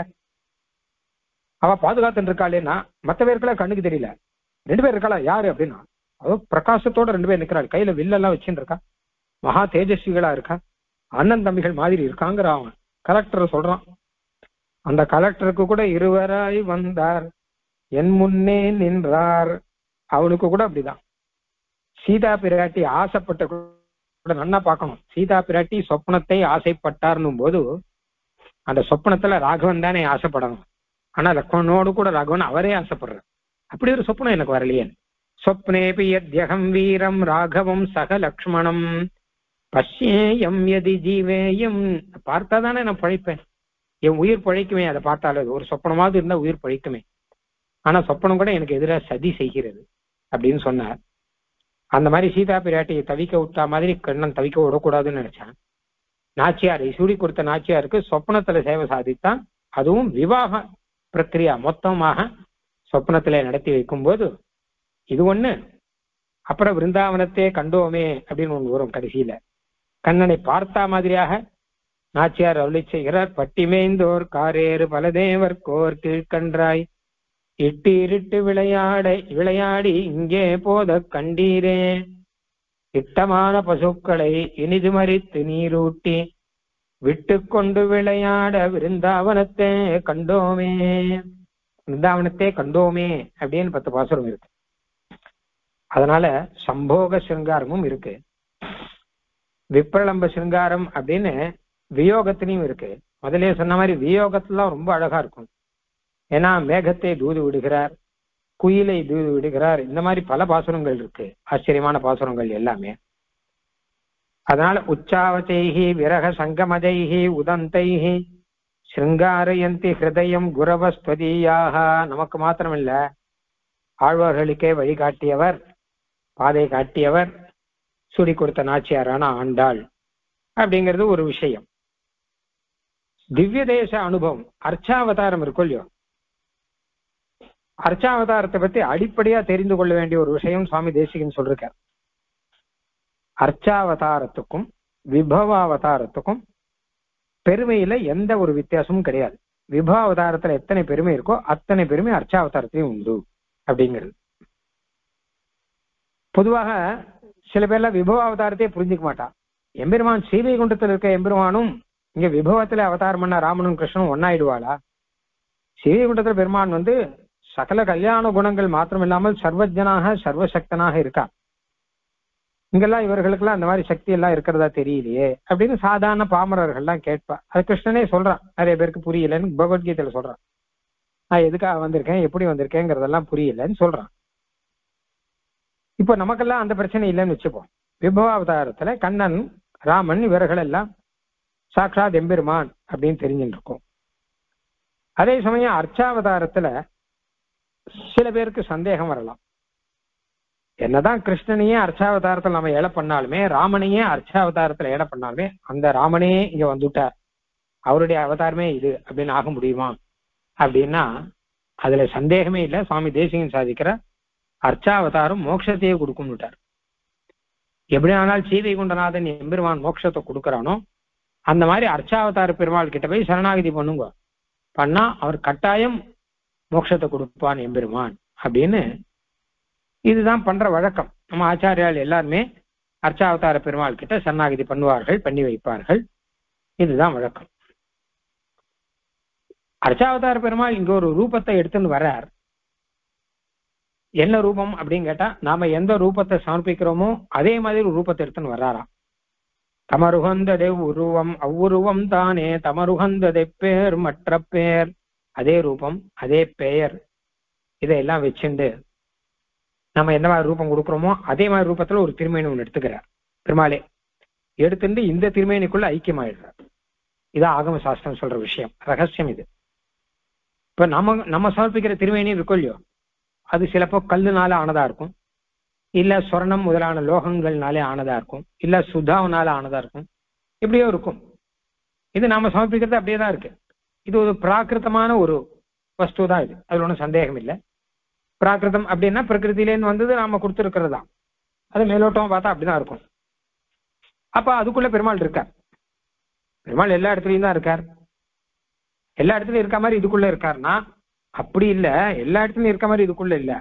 அவ பாதுகாத்துட்டு இருக்காளேன்னா மத்த பேருக்கெல்லாம் கண்ணுக்கு தெரியல ரெண்டு பேர் இருக்காளா யாரு அப்படின்னா அதோ பிரகாசத்தோட ரெண்டு பேர் நிக்கிறாள் கையில வில்லெல்லாம் வச்சுட்டு இருக்கா மகா தேஜஸ்விகளா இருக்கா அண்ணன் தம்பிகள் மாதிரி இருக்காங்கிற அவன் கலெக்டர் சொல்றான் அந்த கலெக்டருக்கு கூட இருவராய் வந்தார் என் முன்னே நின்றார் அவனுக்கு கூட அப்படிதான் சீதா பிராட்டி ஆசைப்பட்ட கூட நன்னா பார்க்கணும் சீதா பிராட்டி சொப்னத்தை ஆசைப்பட்டார்னும் போது அந்த சொப்பனத்துல ராகவன் தானே ஆசைப்படணும் ஆனா லக்ஷ்மணனோடு கூட ராகவன் அவரே ஆசைப்படுறார் அப்படி ஒரு சொப்பனம் எனக்கு வரலையே சொப்னேபி யத்யகம் வீரம் ராகவம் சக லக்ஷ்மணம் பஷ்யேயம் யதி ஜீவேயம் பார்த்தா தானே நான் பழைப்பேன் என் உயிர் பழைக்குமே அதை பார்த்தாலே ஒரு சொப்பனமாவது இருந்தா உயிர் பழைக்குமே ஆனா சொப்பனம் கூட எனக்கு எதிராக சதி செய்கிறது அப்படின்னு சொன்னார் அந்த மாதிரி சீதா பிராட்டியை தவிக்க விட்டா மாதிரி கண்ணன் தவிக்க விடக்கூடாதுன்னு நினைச்சேன் நாச்சியாரை சூடி கொடுத்த நாச்சியாருக்கு சொப்பனத்துல சேவை சாதித்தான் அதுவும் விவாக பிரக்கிரியா மொத்தமாக சொப்பனத்துல நடத்தி வைக்கும்போது இது ஒண்ணு அப்புறம் விருந்தாவனத்தே கண்டோமே அப்படின்னு ஒண்ணு வரும் கடைசியில கண்ணனை பார்த்தா மாதிரியாக நாச்சியார் அருளை செய்கிறார் பட்டிமேந்தோர் காரேறு பலதேவர் கோர் கீழ்கன்றாய் இட்டு இருட்டு விளையாட விளையாடி இங்கே போத கண்டீரே இட்டமான பசுக்களை இனிது மறித்து நீரூட்டி விட்டு கொண்டு விளையாட விருந்தாவனத்தே கண்டோமே விருந்தாவனத்தே கண்டோமே அப்படின்னு பத்து பாசுரம் இருக்கு அதனால சம்போக சிருங்காரமும் இருக்கு விப்ரலம்ப சிருங்காரம் அப்படின்னு வியோகத்திலையும் இருக்கு முதலே சொன்ன மாதிரி வியோகத்துல ரொம்ப அழகா இருக்கும் ஏன்னா மேகத்தை தூது விடுகிறார் குயிலை தூது விடுகிறார் இந்த மாதிரி பல பாசுரங்கள் இருக்கு ஆச்சரியமான பாசுரங்கள் எல்லாமே அதனால உச்சாவச்சைகி விரக சங்கமதைகி உதந்தைகி சிருங்காரயந்தி ஹிருதயம் குரவஸ்வதியாக நமக்கு மாத்திரமில்ல ஆழ்வார்களுக்கே வழிகாட்டியவர் பாதை காட்டியவர் சுடி கொடுத்த நாச்சியாரான ஆண்டாள் அப்படிங்கிறது ஒரு விஷயம் திவ்ய தேச அனுபவம் அர்ச்சாவதாரம் இருக்கும் இல்லையோ அர்ச்சாவதாரத்தை பத்தி அடிப்படையா தெரிந்து கொள்ள வேண்டிய ஒரு விஷயம் சுவாமி தேசிகன் சொல்றார் அர்ச்சாவதாரத்துக்கும் விபவாவதாரத்துக்கும் பெருமையில எந்த ஒரு வித்தியாசமும் கிடையாது விபாவதாரத்துல எத்தனை பெருமை இருக்கோ அத்தனை பெருமை அர்ச்சாவதாரத்தையும் உண்டு அப்படிங்கிறது பொதுவாக சில பேர்லாம் விபவ அவதாரத்தையே புரிஞ்சுக்க மாட்டான் எம்பெருமான் ஸ்ரீவைகுண்டத்தில் இருக்க எம்பெருமானும் இங்க விபவத்துல அவதாரம் பண்ண ராமனும் கிருஷ்ணனும் ஒன்னாயிடுவாளா ஸ்ரீவைகுண்டத்துல பெருமான் வந்து சகல கல்யாண குணங்கள் மாத்திரம் இல்லாமல் சர்வஜனாக சர்வசக்தனாக இருக்கா இங்கெல்லாம் இவர்களுக்கெல்லாம் அந்த மாதிரி சக்தி எல்லாம் இருக்கிறதா தெரியலையே அப்படின்னு சாதாரண பாமரர்கள்லாம் கேட்பா அது கிருஷ்ணனே சொல்றான் நிறைய பேருக்கு புரியலன்னு பகவத்கீதையில சொல்றான் நான் எதுக்காக வந்திருக்கேன் எப்படி வந்திருக்கேங்கிறதெல்லாம் புரியலன்னு சொல்றான் இப்ப நமக்கெல்லாம் அந்த பிரச்சனை இல்லைன்னு வச்சுப்போம் விபவாவதாரத்துல கண்ணன் ராமன் இவர்கள் எல்லாம் சாட்சாத் எம்பெருமான் அப்படின்னு தெரிஞ்சுட்டு இருக்கோம் அதே சமயம் அர்ச்சாவதாரத்துல சில பேருக்கு சந்தேகம் வரலாம் என்னதான் கிருஷ்ணனையே அர்ச்சாவதாரத்துல நம்ம ஏழை பண்ணாலுமே ராமனையே அர்ச்சாவதாரத்துல ஏழை பண்ணாலுமே அந்த ராமனே இங்க வந்துட்டார் அவருடைய அவதாரமே இது அப்படின்னு ஆக முடியுமா அப்படின்னா அதுல சந்தேகமே இல்லை சுவாமி தேசிகன் சாதிக்கிற அர்ச்சாவதாரம் மோட்சத்தையே கொடுக்கும்னுட்டார் எப்படி ஆனால் சீதை குண்டநாதன் எம்பெருமான் மோட்சத்தை கொடுக்கறானோ அந்த மாதிரி அர்ச்சாவதார பெருமாள் கிட்ட போய் சரணாகதி பண்ணுங்க பண்ணா அவர் கட்டாயம் மோட்சத்தை கொடுப்பான் எம்பெருமான் அப்படின்னு இதுதான் பண்ற வழக்கம் நம்ம ஆச்சாரியால் எல்லாருமே அர்ச்சாவதார பெருமாள் கிட்ட சரணாகதி பண்ணுவார்கள் பண்ணி வைப்பார்கள் இதுதான் வழக்கம் அர்ச்சாவதார பெருமாள் இங்க ஒரு ரூபத்தை எடுத்துன்னு வர்றார் என்ன ரூபம் அப்படின்னு கேட்டா நாம எந்த ரூபத்தை சமர்ப்பிக்கிறோமோ அதே மாதிரி ஒரு ரூபத்தை எடுத்துன்னு வர்றாராம் தமருகந்ததே உருவம் அவ்வுருவம் தானே தமருகந்ததை பேர் மற்ற பேர் அதே ரூபம் அதே பெயர் இதையெல்லாம் வச்சுண்டு நம்ம என்ன மாதிரி ரூபம் கொடுக்குறோமோ அதே மாதிரி ரூபத்துல ஒரு திருமேனி ஒன்று எடுத்துக்கிறார் பெருமாளே எடுத்துட்டு இந்த திருமேனிக்குள்ள ஐக்கியமாயிடுறார் இதான் ஆகம சாஸ்திரம் சொல்ற விஷயம் ரகசியம் இது இப்ப நம்ம நம்ம சமர்ப்பிக்கிற திருமேனி இருக்கும் இல்லையோ அது சிலப்போ கல்லுனால ஆனதா இருக்கும் இல்ல சொர்ணம் முதலான லோகங்கள்னாலே ஆனதா இருக்கும் இல்ல சுதாவுனால ஆனதா இருக்கும் இப்படியோ இருக்கும் இது நாம சமர்ப்பிக்கிறது அப்படியே தான் இருக்கு இது ஒரு பிராகிருத்தமான ஒரு வஸ்து தான் இது அதுல ஒன்றும் சந்தேகம் இல்லை பிராகிருதம் அப்படின்னா பிரகிருதியிலேருந்து வந்தது நாம கொடுத்துருக்கிறது தான் அது மேலோட்டம் பார்த்தா அப்படிதான் இருக்கும் அப்ப அதுக்குள்ள பெருமாள் இருக்கார் பெருமாள் எல்லா இடத்துலயும் தான் இருக்கார் எல்லா இடத்துலயும் இருக்க மாதிரி இதுக்குள்ள இருக்காருன்னா அப்படி இல்ல எல்லா இடத்துலயும் இருக்க மாதிரி இதுக்குள்ள இல்ல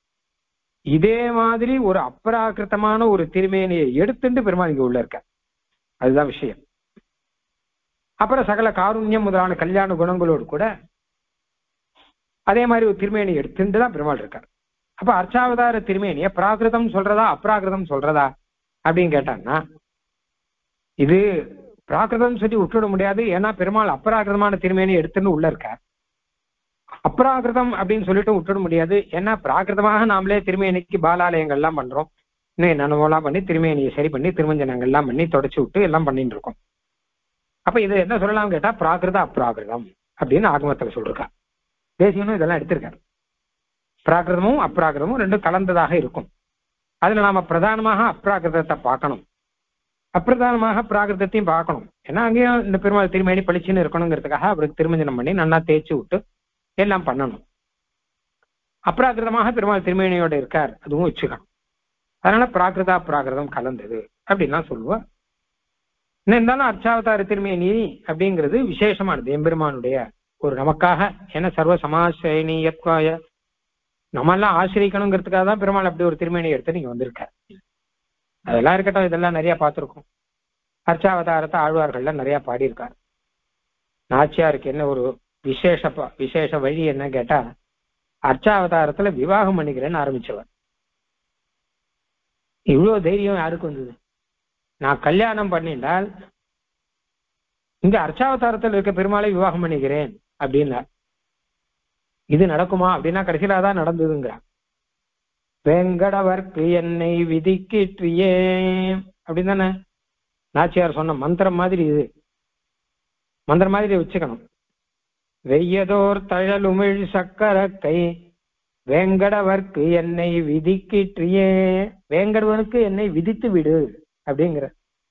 இதே மாதிரி ஒரு அப்ராகிருத்தமான ஒரு திருமேனியை எடுத்துட்டு பெருமாள் இங்க உள்ள இருக்க அதுதான் விஷயம் அப்புறம் சகல காருண்யம் முதலான கல்யாண குணங்களோடு கூட அதே மாதிரி ஒரு திருமேனி எடுத்துட்டு தான் பெருமாள் இருக்கார் அப்ப அர்ச்சாவதார திருமேனிய பிராகிருதம் சொல்றதா அப்ராகிருதம் சொல்றதா அப்படின்னு கேட்டாங்கன்னா இது பிராகிருதம் சொல்லி விட்டுவிட முடியாது ஏன்னா பெருமாள் அப்ராகிருதமான திருமேனி எடுத்துன்னு உள்ள இருக்கார் அப்ராகிருதம் அப்படின்னு சொல்லிட்டு விட்டுட முடியாது ஏன்னா பிராகிருதமாக நாமளே திருமேனிக்கு பாலாலயங்கள்லாம் பண்றோம் இன்னும் என்னென்னலாம் பண்ணி திருமேனியை சரி பண்ணி திருமஞ்சனங்கள்லாம் பண்ணி தொடச்சு விட்டு எல்லாம் பண்ணிட்டு இருக்கோம் அப்ப இது என்ன சொல்லலாம் கேட்டா பிராகிருத அப்ராகிருதம் அப்படின்னு ஆகமத்துல சொல்றா தேசியனும் இதெல்லாம் எடுத்திருக்காரு பிராகிருதமும் அப்ராகிருதமும் ரெண்டும் கலந்ததாக இருக்கும் அதுல நாம பிரதானமாக அப்ராகிருதத்தை பார்க்கணும் அப்பிரதானமாக பிராகிருதத்தையும் பார்க்கணும் ஏன்னா அங்கேயும் இந்த பெருமாள் திருமேனி பளிச்சுன்னு இருக்கணுங்கிறதுக்காக அவருக்கு திருமஞ்சனம் பண்ணி நன்னா தேய்ச்சி விட்டு எல்லாம் பண்ணணும் அப்ராகிருதமாக பெருமாள் திருமேனியோட இருக்கார் அதுவும் வச்சுக்கணும் அதனால பிராகிருதா பிராகிருதம் கலந்தது அப்படின்லாம் சொல்லுவா என்ன இருந்தாலும் அர்ச்சாவதார திருமேனி அப்படிங்கிறது விசேஷமானது எம்பெருமானுடைய ஒரு நமக்காக ஏன்னா சர்வ சமாசயனியத்வாய நம்ம எல்லாம் ஆசிரியக்கணுங்கிறதுக்காக தான் பெருமாள் அப்படி ஒரு திருமேனி எடுத்து நீங்க வந்திருக்கார் அதெல்லாம் இருக்கட்டும் இதெல்லாம் நிறைய பார்த்துருக்கோம் அர்ச்சாவதாரத்தை ஆழ்வார்கள்லாம் நிறைய பாடியிருக்கார் நாச்சியாருக்கு என்ன ஒரு விசேஷ ப- விசேஷ வழி என்ன கேட்டா அர்ச்சாவதாரத்துல விவாகம் பண்ணிக்கிறேன்னு ஆரம்பிச்சவர் இவ்வளவு தைரியம் யாருக்கு வந்தது நான் கல்யாணம் பண்ணிட்டால் இங்க அர்ச்சாவதாரத்தில் இருக்க பெருமாளை விவாகம் பண்ணிக்கிறேன் அப்படின்னார் இது நடக்குமா அப்படின்னா கடைசியில தான் நடந்ததுங்கிறார் வேங்கடவர்க்கு என்னை விதிக்கிற்றியே அப்படின்னு தானே நாச்சியார் சொன்ன மந்திரம் மாதிரி இது மந்திரம் மாதிரி வச்சுக்கணும் வெய்யதோர் தழலுமிழ் சக்கர கை வேங்கடவர்க்கு என்னை விதிக்கிற்றியே வேங்கடவனுக்கு என்னை விதித்து விடு அப்படிங்கிற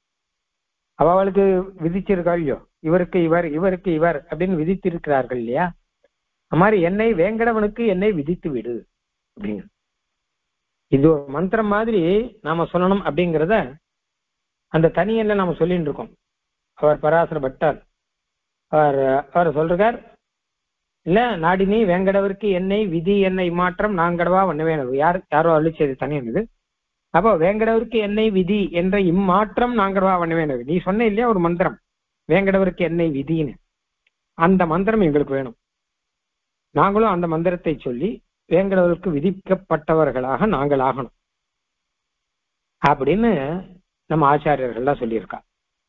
அவ அவளுக்கு விதிச்சிருக்காள் இல்லையோ இவருக்கு இவர் இவருக்கு இவர் அப்படின்னு விதித்திருக்கிறார்கள் இல்லையா அது மாதிரி என்னை வேங்கடவனுக்கு என்னை விதித்து விடு அப்படிங்க இது ஒரு மந்திரம் மாதிரி நாம சொல்லணும் அப்படிங்கிறத அந்த தனியல்ல நாம சொல்லிட்டு இருக்கோம் அவர் பராசர பட்டார் அவர் அவர் சொல்றார் இல்ல நாடினி வேங்கடவருக்கு என்னை விதி என்னை மாற்றம் நாங்கடவா வண்ணவேன் யார் யாரோ அழிச்சது தனியன் இது அப்போ வேங்கடவருக்கு என்னை விதி என்ற இம்மாற்றம் நாங்கடவா வண்ணவேன் நீ சொன்ன இல்லையா ஒரு மந்திரம் வேங்கடவருக்கு என்னை விதின்னு அந்த மந்திரம் எங்களுக்கு வேணும் நாங்களும் அந்த மந்திரத்தை சொல்லி வேங்கடவருக்கு விதிக்கப்பட்டவர்களாக நாங்கள் ஆகணும் அப்படின்னு நம்ம ஆச்சாரியர்கள்லாம் சொல்லியிருக்கா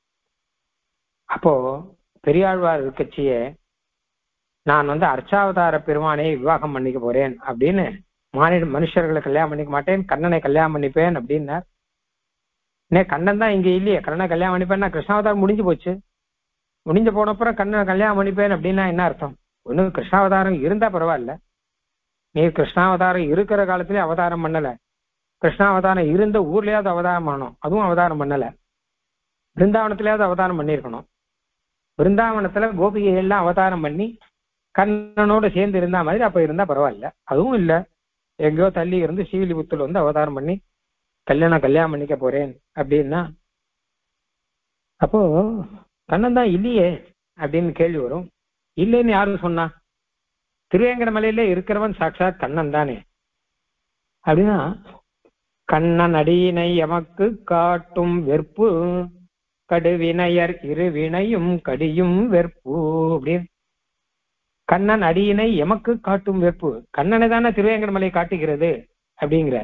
அப்போ பெரியாழ்வார் இருக்கச்சியே நான் வந்து அர்ச்சாவதார பெருமானை விவாகம் பண்ணிக்க போறேன் அப்படின்னு மானிட மனுஷர்களை கல்யாணம் பண்ணிக்க மாட்டேன் கண்ணனை கல்யாணம் பண்ணிப்பேன் அப்படின்னார் நே கண்ணன் தான் இங்க இல்லையே கண்ணனை கல்யாணம் பண்ணிப்பேன்னா கிருஷ்ணாவதாரம் முடிஞ்சு போச்சு முடிஞ்சு போன அப்புறம் கண்ணனை கல்யாணம் பண்ணிப்பேன் அப்படின்னா என்ன அர்த்தம் ஒண்ணு கிருஷ்ணாவதாரம் இருந்தா பரவாயில்ல நீ கிருஷ்ணாவதாரம் இருக்கிற காலத்திலே அவதாரம் பண்ணல கிருஷ்ணாவதாரம் இருந்த ஊர்லயாவது அவதாரம் பண்ணணும் அதுவும் அவதாரம் பண்ணல பிருந்தாவனத்திலேயாவது அவதாரம் பண்ணியிருக்கணும் பிருந்தாவனத்துல கோபிகை எல்லாம் அவதாரம் பண்ணி கண்ணனோட சேர்ந்து இருந்தா மாதிரி அப்ப இருந்தா பரவாயில்ல அதுவும் இல்ல எங்கேயோ தள்ளி இருந்து ஸ்ரீவில்லிபுத்தூர்ல வந்து அவதாரம் பண்ணி கல்யாணம் கல்யாணம் பண்ணிக்க போறேன் அப்படின்னா அப்போ கண்ணன் தான் இல்லையே அப்படின்னு கேள்வி வரும் இல்லைன்னு யாரும் சொன்னா திருவேங்கட மலையில இருக்கிறவன் சாட்சாத் கண்ணன் தானே அப்படின்னா கண்ணன் அடியினை எமக்கு காட்டும் வெறுப்பு கடுவினையர் இருவினையும் கடியும் வெறுப்பு அப்படின்னு கண்ணன் அடியினை எமக்கு காட்டும் வெறுப்பு கண்ணனை தானே திருவேங்கடமலை காட்டுகிறது அப்படிங்கிற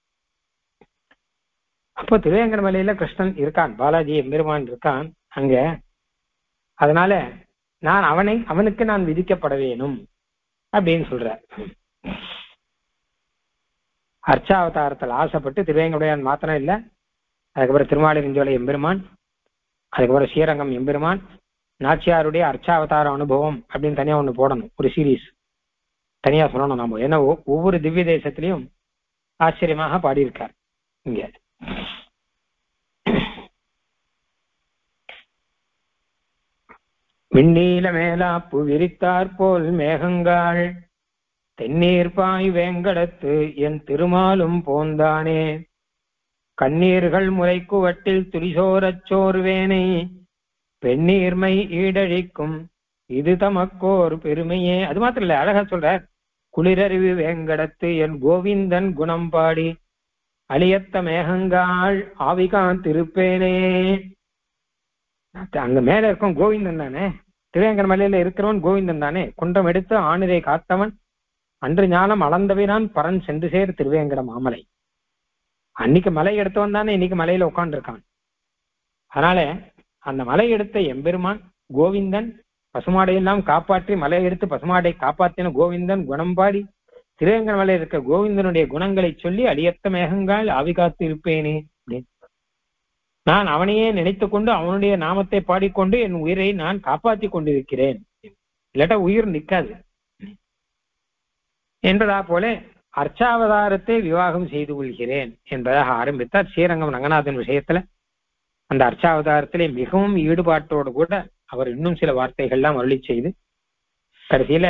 அப்போ திருவேங்கடமலையில கிருஷ்ணன் இருக்கான் பாலாஜி எம்பெருமான் இருக்கான் அங்க அதனால நான் அவனை அவனுக்கு நான் விதிக்கப்பட வேணும் அப்படின்னு சொல்ற அர்ச்சாவதாரத்தில் ஆசைப்பட்டு திருவேங்கடையான் மாத்திரம் இல்ல அதுக்கப்புறம் திருமாலிருஞ்சோலை எம்பெருமான் அதுக்கப்புறம் ஸ்ரீரங்கம் எம்பெருமான் நாச்சியாருடைய அர்ச்சாவதார அனுபவம் அப்படின்னு தனியா ஒண்ணு போடணும் ஒரு சீரீஸ் தனியா சொல்லணும் நாம ஏன்னா ஒ- ஒவ்வொரு திவ்ய தேசத்திலையும் ஆச்சரியமாக பாடியிருக்கார் இங்க விண்ணீல மேலாப்பு விரித்தாற் போல் மேகங்காள் தென்னீர் பாய் வேங்கடத்து என் திருமாலும் போந்தானே கண்ணீர்கள் முறைக்குவட்டில் துரிசோரச் சோர்வேனை பெண்ணீர்மை ஈடழிக்கும் இது தமக்கோர் பெருமையே அது மாத்திரம் இல்ல அழகா சொல்ற குளிரறிவு வேங்கடத்து என் கோவிந்தன் குணம் பாடி அழியத்த மேகங்காள் ஆவிகான் திருப்பேனே அங்க மேல இருக்கும் கோவிந்தன் தானே திருவேங்கட மலையில இருக்கிறவன் கோவிந்தன் தானே குன்றம் எடுத்து ஆணிரை காத்தவன் அன்று ஞானம் அளந்தவினான் பரன் சென்று சேர் திருவேங்கட மாமலை அன்னைக்கு மலை எடுத்தவன் தானே இன்னைக்கு மலையில உட்காந்துருக்கான் அதனால அந்த மலை எடுத்த எம்பெருமான் கோவிந்தன் பசுமாடையெல்லாம் காப்பாற்றி மலை எடுத்து பசுமாடை காப்பாற்றின கோவிந்தன் குணம் பாடி திருவேங்கட மலையில் இருக்க கோவிந்தனுடைய குணங்களை சொல்லி அடியத்த மேகங்கால் ஆவி காத்து இருப்பேனே அப்படின்னு. நான் அவனையே நினைத்துக் கொண்டு அவனுடைய நாமத்தை பாடிக்கொண்டு என் உயிரை நான் காப்பாற்றி கொண்டிருக்கிறேன் இல்லாட்டா உயிர் நிற்காது என்பதா போல அர்ச்சாவதாரத்தை விவாகம் செய்து கொள்கிறேன் என்பதாக ஆரம்பித்தார் ஸ்ரீரங்கம் ரங்கநாதன் விஷயத்துல அந்த அர்ச்சாவதாரத்திலே மிகவும் ஈடுபாட்டோடு கூட அவர் இன்னும் சில வார்த்தைகள்லாம் அருளி செய்து கடைசியில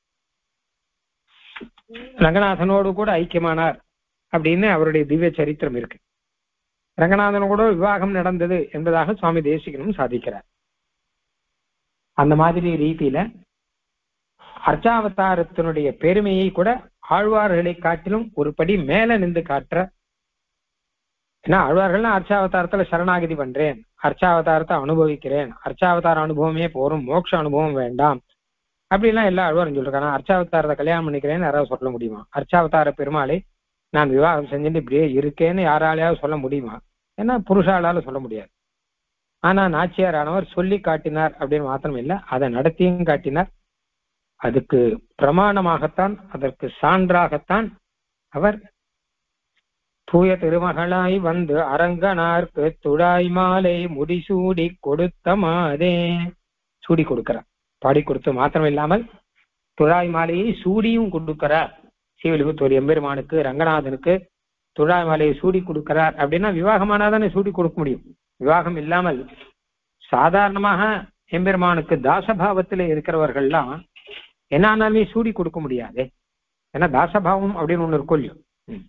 ரங்கநாதனோடு கூட ஐக்கியமானார் அப்படின்னு அவருடைய திவ்ய சரித்திரம் இருக்கு ரங்கநாதன் கூட விவாகம் நடந்தது என்பதாக சுவாமி தேசிகனும் சாதிக்கிறார் அந்த மாதிரி ரீதியில அர்ச்சாவதாரத்தினுடைய பெருமையை கூட ஆழ்வார்களை காட்டிலும் ஒரு படி மேல நின்று காட்டுற ஏன்னா ஆழ்வார்கள்லாம் அர்ச்சாவதாரத்துல சரணாகதி பண்றேன் அர்ச்சாவதாரத்தை அனுபவிக்கிறேன் அர்ச்சாவதார அனுபவமே போரும் மோட்ச அனுபவம் வேண்டாம் அப்படிலாம் எல்லா ஆழ்வாரும் சொல்லிருக்காங்க அர்ச்சாவதாரத்தை கல்யாணம் பண்ணிக்கிறேன்னு யாராவது சொல்ல முடியுமா அர்ச்சாவதார பெருமாளை நான் விவாகம் செஞ்சுட்டு இப்படியே இருக்கேன்னு யாராலையாவது சொல்ல முடியுமா ஏன்னா புருஷாலால சொல்ல முடியாது ஆனா நாச்சியாரானவர் சொல்லி காட்டினார் அப்படின்னு மாத்திரம் இல்ல அதை நடத்தியும் காட்டினார் அதுக்கு பிரமாணமாகத்தான் அதற்கு சான்றாகத்தான் அவர் தூய திருமகளாய் வந்து அரங்கனார்க்கு துடாய் மாலை முடிசூடி கொடுத்த மாதே சூடி கொடுக்கிறார் பாடி கொடுத்து மாத்திரம் இல்லாமல் துழாய் மாலையை சூடியும் கொடுக்கிறார் சீவலிபுத்தூர் எம்பெருமானுக்கு ரங்கநாதனுக்கு துழாய் மாலையை சூடி கொடுக்கிறார் அப்படின்னா விவாகமானாதானே சூடி கொடுக்க முடியும் விவாகம் இல்லாமல் சாதாரணமாக எம்பெருமானுக்கு தாசபாவத்துல இருக்கிறவர்கள்லாம் என்னானாலுமே சூடி கொடுக்க முடியாது ஏன்னா தாசபாவம் அப்படின்னு ஒண்ணு இருக்கும் இல்லையோ ம்.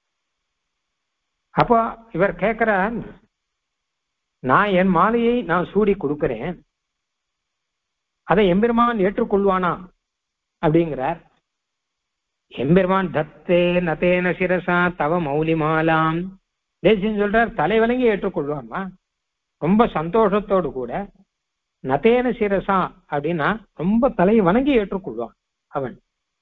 அப்போ இவர் கேட்கிறார் நான் என் மாலையை நான் சூடி கொடுக்கிறேன் அதை எம்பெருமான் ஏற்றுக்கொள்வானா அப்படிங்கிறார் எம்பெருமான் தத்தே நதேன சிரசா தவ மௌலி மாலாம் தேசியம் சொல்றார் தலை வழங்கி ஏற்றுக்கொள்வாமா ரொம்ப சந்தோஷத்தோடு கூட நதேன சிரசா அப்படின்னா ரொம்ப தலை வணங்கி ஏற்றுக்கொள்வான் அவன்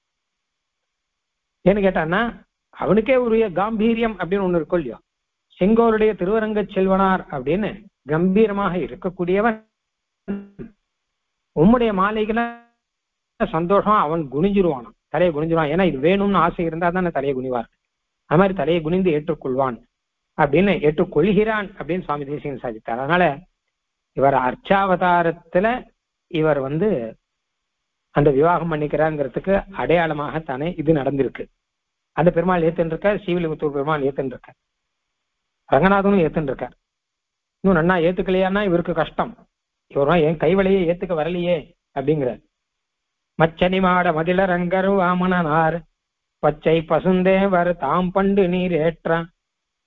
ஏன்னு கேட்டான்னா அவனுக்கே உரிய காம்பீரியம் அப்படின்னு ஒண்ணு இருக்கும் இல்லையோ செங்கோருடைய திருவரங்க செல்வனார் அப்படின்னு கம்பீரமாக இருக்கக்கூடியவன் உம்முடைய மாலைகளை சந்தோஷம் அவன் குனிஞ்சிருவானாம் தலையை குனிஞ்சிருவான் ஏன்னா இது வேணும்னு ஆசை இருந்தா தானே தலையை குனிவார் அது மாதிரி தலையை குனிந்து ஏற்றுக்கொள்வான் அப்படின்னு ஏற்றுக்கொள்கிறான் அப்படின்னு சுவாமி தேசிகன் சாதித்தார் அதனால இவர் அர்ச்சாவதாரத்துல இவர் வந்து அந்த விவாகம் பண்ணிக்கிறாங்கிறதுக்கு அடையாளமாகத்தானே இது நடந்திருக்கு அந்த பெருமாள் ஏத்துன்னு இருக்கார் ஸ்ரீவில்லிபுத்தூர் பெருமாள் ஏத்துன்னு இருக்கார் ரங்கநாதனும் ஏத்துன்னு இருக்கார் இன்னும் நன்னா ஏத்துக்கலையானா இவருக்கு கஷ்டம் இவரும் என் கைவலையை ஏத்துக்க வரலையே அப்படிங்கிறார் மச்சனி மாட மதிலரங்கர் வாமனார் பச்சை பசுந்தேவர் தாம் பண்டு நீர் ஏற்ற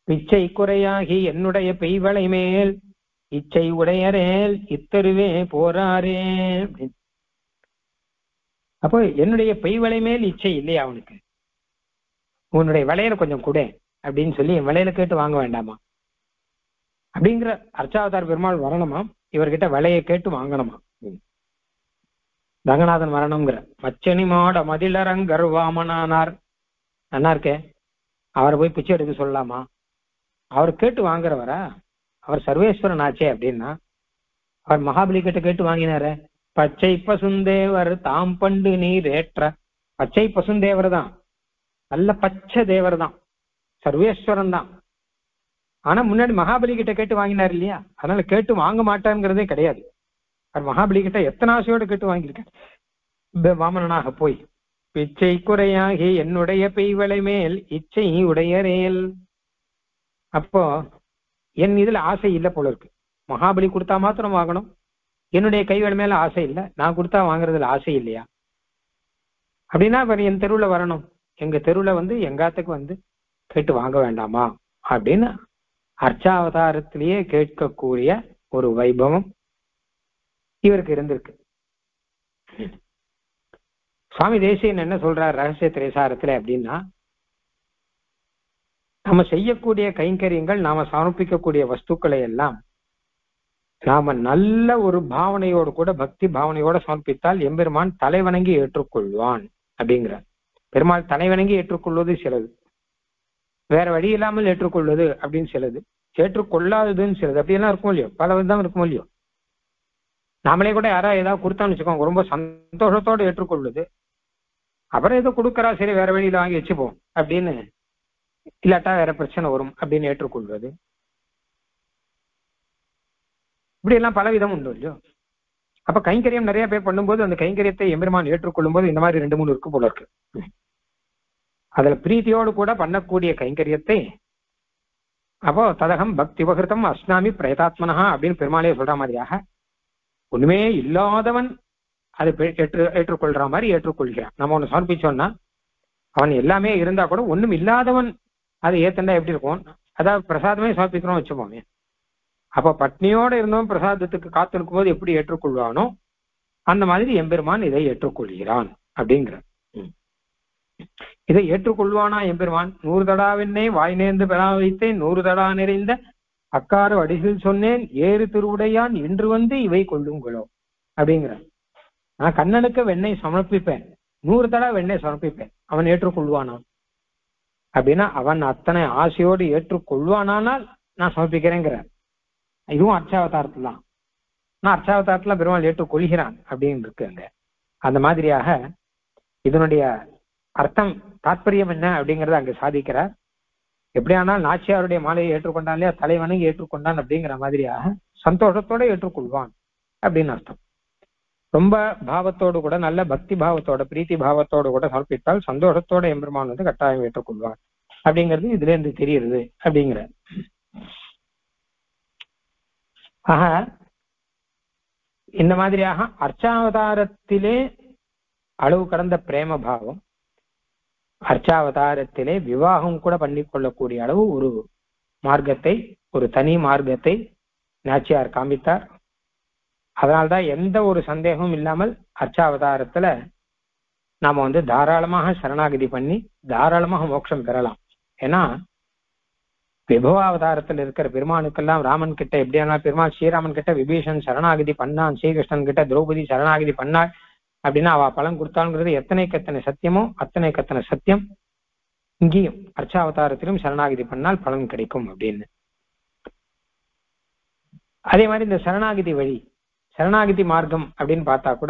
பிச்சை குறையாகி என்னுடைய பெய்வளை மேல் இச்சை உடையரேல் இத்தருவே போராரே அப்படின்னு. அப்போ என்னுடைய பெய்வளை மேல் இச்சை இல்லையா அவனுக்கு உன்னுடைய விலையில கொஞ்சம் கொடு அப்படின்னு சொல்லி என் விலையில கேட்டு வாங்க வேண்டாமா அப்படிங்கிற அர்ச்சாவதார் பெருமாள் வரணுமா இவர்கிட்ட விலையை கேட்டு வாங்கணுமா ரங்கநாதன் வரணுங்கிற மச்சனி மாட மதிலரங்கர் வாமனானார் நல்லா இருக்கே அவரை போய் பிச்சை எடுக்க சொல்லலாமா அவர் கேட்டு வாங்குறவரா அவர் சர்வேஸ்வரன் ஆச்சே அப்படின்னா அவர் மகாபலி கிட்ட கேட்டு வாங்கினாரே பச்சை பசுந்தேவர் தாம் பண்டு நீர் ஏற்ற பச்சை பசுந்தேவர் தான் நல்ல பச்சை தேவர் தான் சர்வேஸ்வரன் தான் ஆனா முன்னாடி மகாபலி கிட்ட கேட்டு வாங்கினார் இல்லையா அதனால கேட்டு வாங்க மாட்டாங்கிறதே கிடையாது அவர் மகாபலி கிட்ட எத்தனை ஆசையோடு கேட்டு வாங்கியிருக்கார் ப- வாமனனாக போய் பிச்சை குறையாகி என்னுடைய பெய்வளை மேல் இச்சை உடையரேல் அப்போ என் இதுல ஆசை இல்லை போல இருக்கு மகாபலி கொடுத்தா மாத்திரம் வாங்கணும் என்னுடைய கைவேலை மேல ஆசை இல்லை நான் கொடுத்தா வாங்குறதுல ஆசை இல்லையா அப்படின்னா அவர் என் தெருவுல வரணும் எங்க தெருவுல வந்து எங்காத்துக்கு வந்து கேட்டு வாங்க வேண்டாமா அப்படின்னு அர்ச்சாவதாரத்திலேயே கேட்கக்கூடிய ஒரு வைபவம் இவருக்கு இருந்திருக்கு சுவாமி தேசியன் என்ன சொல்றார் ரகசிய திரைசாரத்துல அப்படின்னா நம்ம செய்யக்கூடிய கைங்கரியங்கள் நாம சமர்ப்பிக்கக்கூடிய வஸ்துக்களை எல்லாம் நாம நல்ல ஒரு பாவனையோடு கூட பக்தி பாவனையோட சமர்ப்பித்தால் எம்பெருமான் தலைவணங்கி ஏற்றுக்கொள்வான் அப்படிங்கிறார் பெருமாள் தலைவணங்கி ஏற்றுக்கொள்வது சிலது வேற வழி இல்லாமல் ஏற்றுக்கொள்வது அப்படின்னு சிலது ஏற்றுக்கொள்ளாததுன்னு சிலது அப்படியெல்லாம் இருக்கும் இல்லையோ பல விதம் இருக்கும் இல்லையோ நாமளே கூட யாராவது ஏதாவது கொடுத்தான்னு வச்சுக்கோங்க ரொம்ப சந்தோஷத்தோட ஏற்றுக்கொள்வது அப்புறம் ஏதோ கொடுக்கறா சரி வேற வழியில வாங்கி வச்சுப்போம் அப்படின்னு இல்லாட்டா வேற பிரச்சனை வரும் அப்படின்னு ஏற்றுக்கொள்வது இப்படி எல்லாம் பல விதம் உண்டு இல்லையோ அப்ப கைங்கரியம் நிறைய பேர் பண்ணும்போது அந்த கைங்கரியத்தை எம்பெருமான் ஏற்றுக்கொள்ளும் போது இந்த மாதிரி ரெண்டு மூணு இருக்கு போல இருக்கு அதுல பிரீத்தியோடு கூட பண்ணக்கூடிய கைங்கரியத்தை அப்போ ததகம் பக்தி உபகிருத்தம் அஸ்னாமி பிரயதாத்மனஹா அப்படின்னு பெருமாளே சொல்ற மாதிரியாக ஒண்ணுமே இல்லாதவன் அதை பெ- ஏற்று ஏற்றுக்கொள்ற மாதிரி ஏற்றுக்கொள்கிறான் நம்ம ஒண்ணு சமர்ப்பிச்சோம்னா அவன் எல்லாமே இருந்தா கூட ஒண்ணும் இல்லாதவன் அதை ஏத்தண்டா எப்படி இருக்கும் அதாவது பிரசாதமே சமர்ப்பிக்கிறோம் வச்சுப்போமே அப்ப பட்னியோட இருந்தவன் பிரசாதத்துக்கு காத்திருக்கும் போது எப்படி ஏற்றுக்கொள்வானோ அந்த மாதிரி எம்பெருமான் இதை ஏற்றுக்கொள்கிறான் அப்படிங்கிற ம். இதை ஏற்றுக்கொள்வானா எம்பெருமான் நூறு தடாவென்னே வாய் நேர்ந்து பெறா வைத்தேன் நூறு தடா நிறைந்த அக்கார அடிகள் சொன்னேன் ஏறு திருவுடையான் என்று வந்து இவை கொள்ளுங்களோ அப்படிங்கிற நான் கண்ணனுக்கு வெண்ணெய் சமர்ப்பிப்பேன் நூறு தடா வெண்ணெய் சமர்ப்பிப்பேன் அவன் ஏற்றுக்கொள்வானா அப்படின்னா அவன் அத்தனை ஆசையோடு ஏற்றுக்கொள்வானானால் நான் சமர்ப்பிக்கிறேங்கிறார் இதுவும் அர்ச்சாவதாரத்துல தான் நான் அர்ச்சாவதாரத்துல பெருமாள் ஏற்றுக்கொள்கிறான் அப்படின்னு இருக்கு அங்க அந்த மாதிரியாக இதனுடைய அர்த்தம் தாற்பயம் என்ன அப்படிங்கறத அங்க சாதிக்கிறார் எப்படியானால் நாச்சியாருடைய மாலையை ஏற்றுக்கொண்டான் இல்லையா தலைவனும் ஏற்றுக்கொண்டான் அப்படிங்கிற மாதிரியாக சந்தோஷத்தோட ஏற்றுக்கொள்வான் அப்படின்னு அர்த்தம் ரொம்ப பாவத்தோடு கூட நல்ல பக்தி பாவத்தோட பிரீத்தி பாவத்தோடு கூட சமர்ப்பித்தால் சந்தோஷத்தோட எம்பெருமான் வந்து கட்டாயம் ஏற்றுக்கொள்வார் அப்படிங்கிறது இதுல இருந்து தெரியுது அப்படிங்கிற ஆக இந்த மாதிரியாக அர்ச்சாவதாரத்திலே அளவு கடந்த பிரேம பாவம் அர்ச்சாவதாரத்திலே விவாகம் கூட பண்ணிக் கொள்ளக்கூடிய அளவு ஒரு மார்க்கத்தை ஒரு தனி மார்க்கத்தை நாச்சியார் காண்பித்தார் அதனால்தான் எந்த ஒரு சந்தேகமும் இல்லாமல் அர்ச்சாவதாரத்துல நாம வந்து தாராளமாக சரணாகதி பண்ணி தாராளமாக மோட்சம் பெறலாம் ஏன்னா விபவாவதாரத்தில் இருக்கிற பெருமானுக்கெல்லாம் ராமன் கிட்ட எப்படியானா பெருமாள் ஸ்ரீராமன் கிட்ட விபீஷன் சரணாகதி பண்ணான் ஸ்ரீகிருஷ்ணன் கிட்ட திரௌபதி சரணாகதி பண்ணாள் அப்படின்னா அவ பலன் கொடுத்தாங்கிறது எத்தனைக்கு எத்தனை சத்தியமோ அத்தனைக்கு அத்தனை சத்தியம் இங்கேயும் அர்ச்சாவதாரத்திலும் சரணாகதி பண்ணால் பலன் கிடைக்கும் அப்படின்னு அதே மாதிரி இந்த சரணாகதி வழி சரணாகதி மார்க்கம் அப்படின்னு பார்த்தா கூட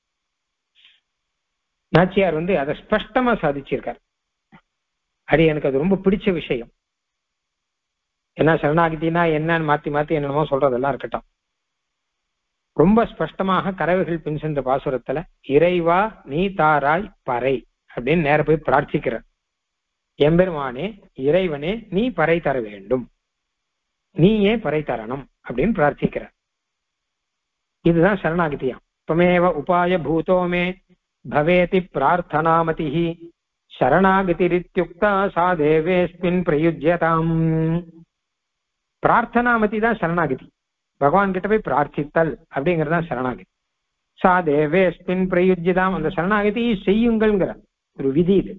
நாச்சியார் வந்து அதை ஸ்பஷ்டமா சாதிச்சிருக்கார் அது எனக்கு அது ரொம்ப பிடிச்ச விஷயம் ஏன்னா சரணாகதினா என்னன்னு மாத்தி மாத்தி என்னென்னமோ சொல்றதெல்லாம் இருக்கட்டும் ரொம்ப ஸ்பஷ்டமாக கறவைகள் பின் சென்ற பாசுரத்துல இறைவா நீ தாராய் பறை அப்படின்னு நேர போய் பிரார்த்திக்கிற எம்பெருமானே இறைவனே நீ பறை தர வேண்டும் நீயே பறை தரணும் அப்படின்னு பிரார்த்திக்கிற இதுதான் சரணாகதியா துவமேவ உபாய பூதோமே பவேதி பிரார்த்தனாமதி சரணாகதிரித்யுக்தா சா தேவேஸ்மின் பிரயுஜ்யதாம் பிரார்த்தனாமதி தான் சரணாகதி பகவான் கிட்ட போய் பிரார்த்தித்தல் அப்படிங்கிறது தான் சரணாகதி சா தேவேஸ்மின் பிரயுஜ்யதாம் அந்த சரணாகதி செய்யுங்கள்ங்கிற ஒரு விதி இது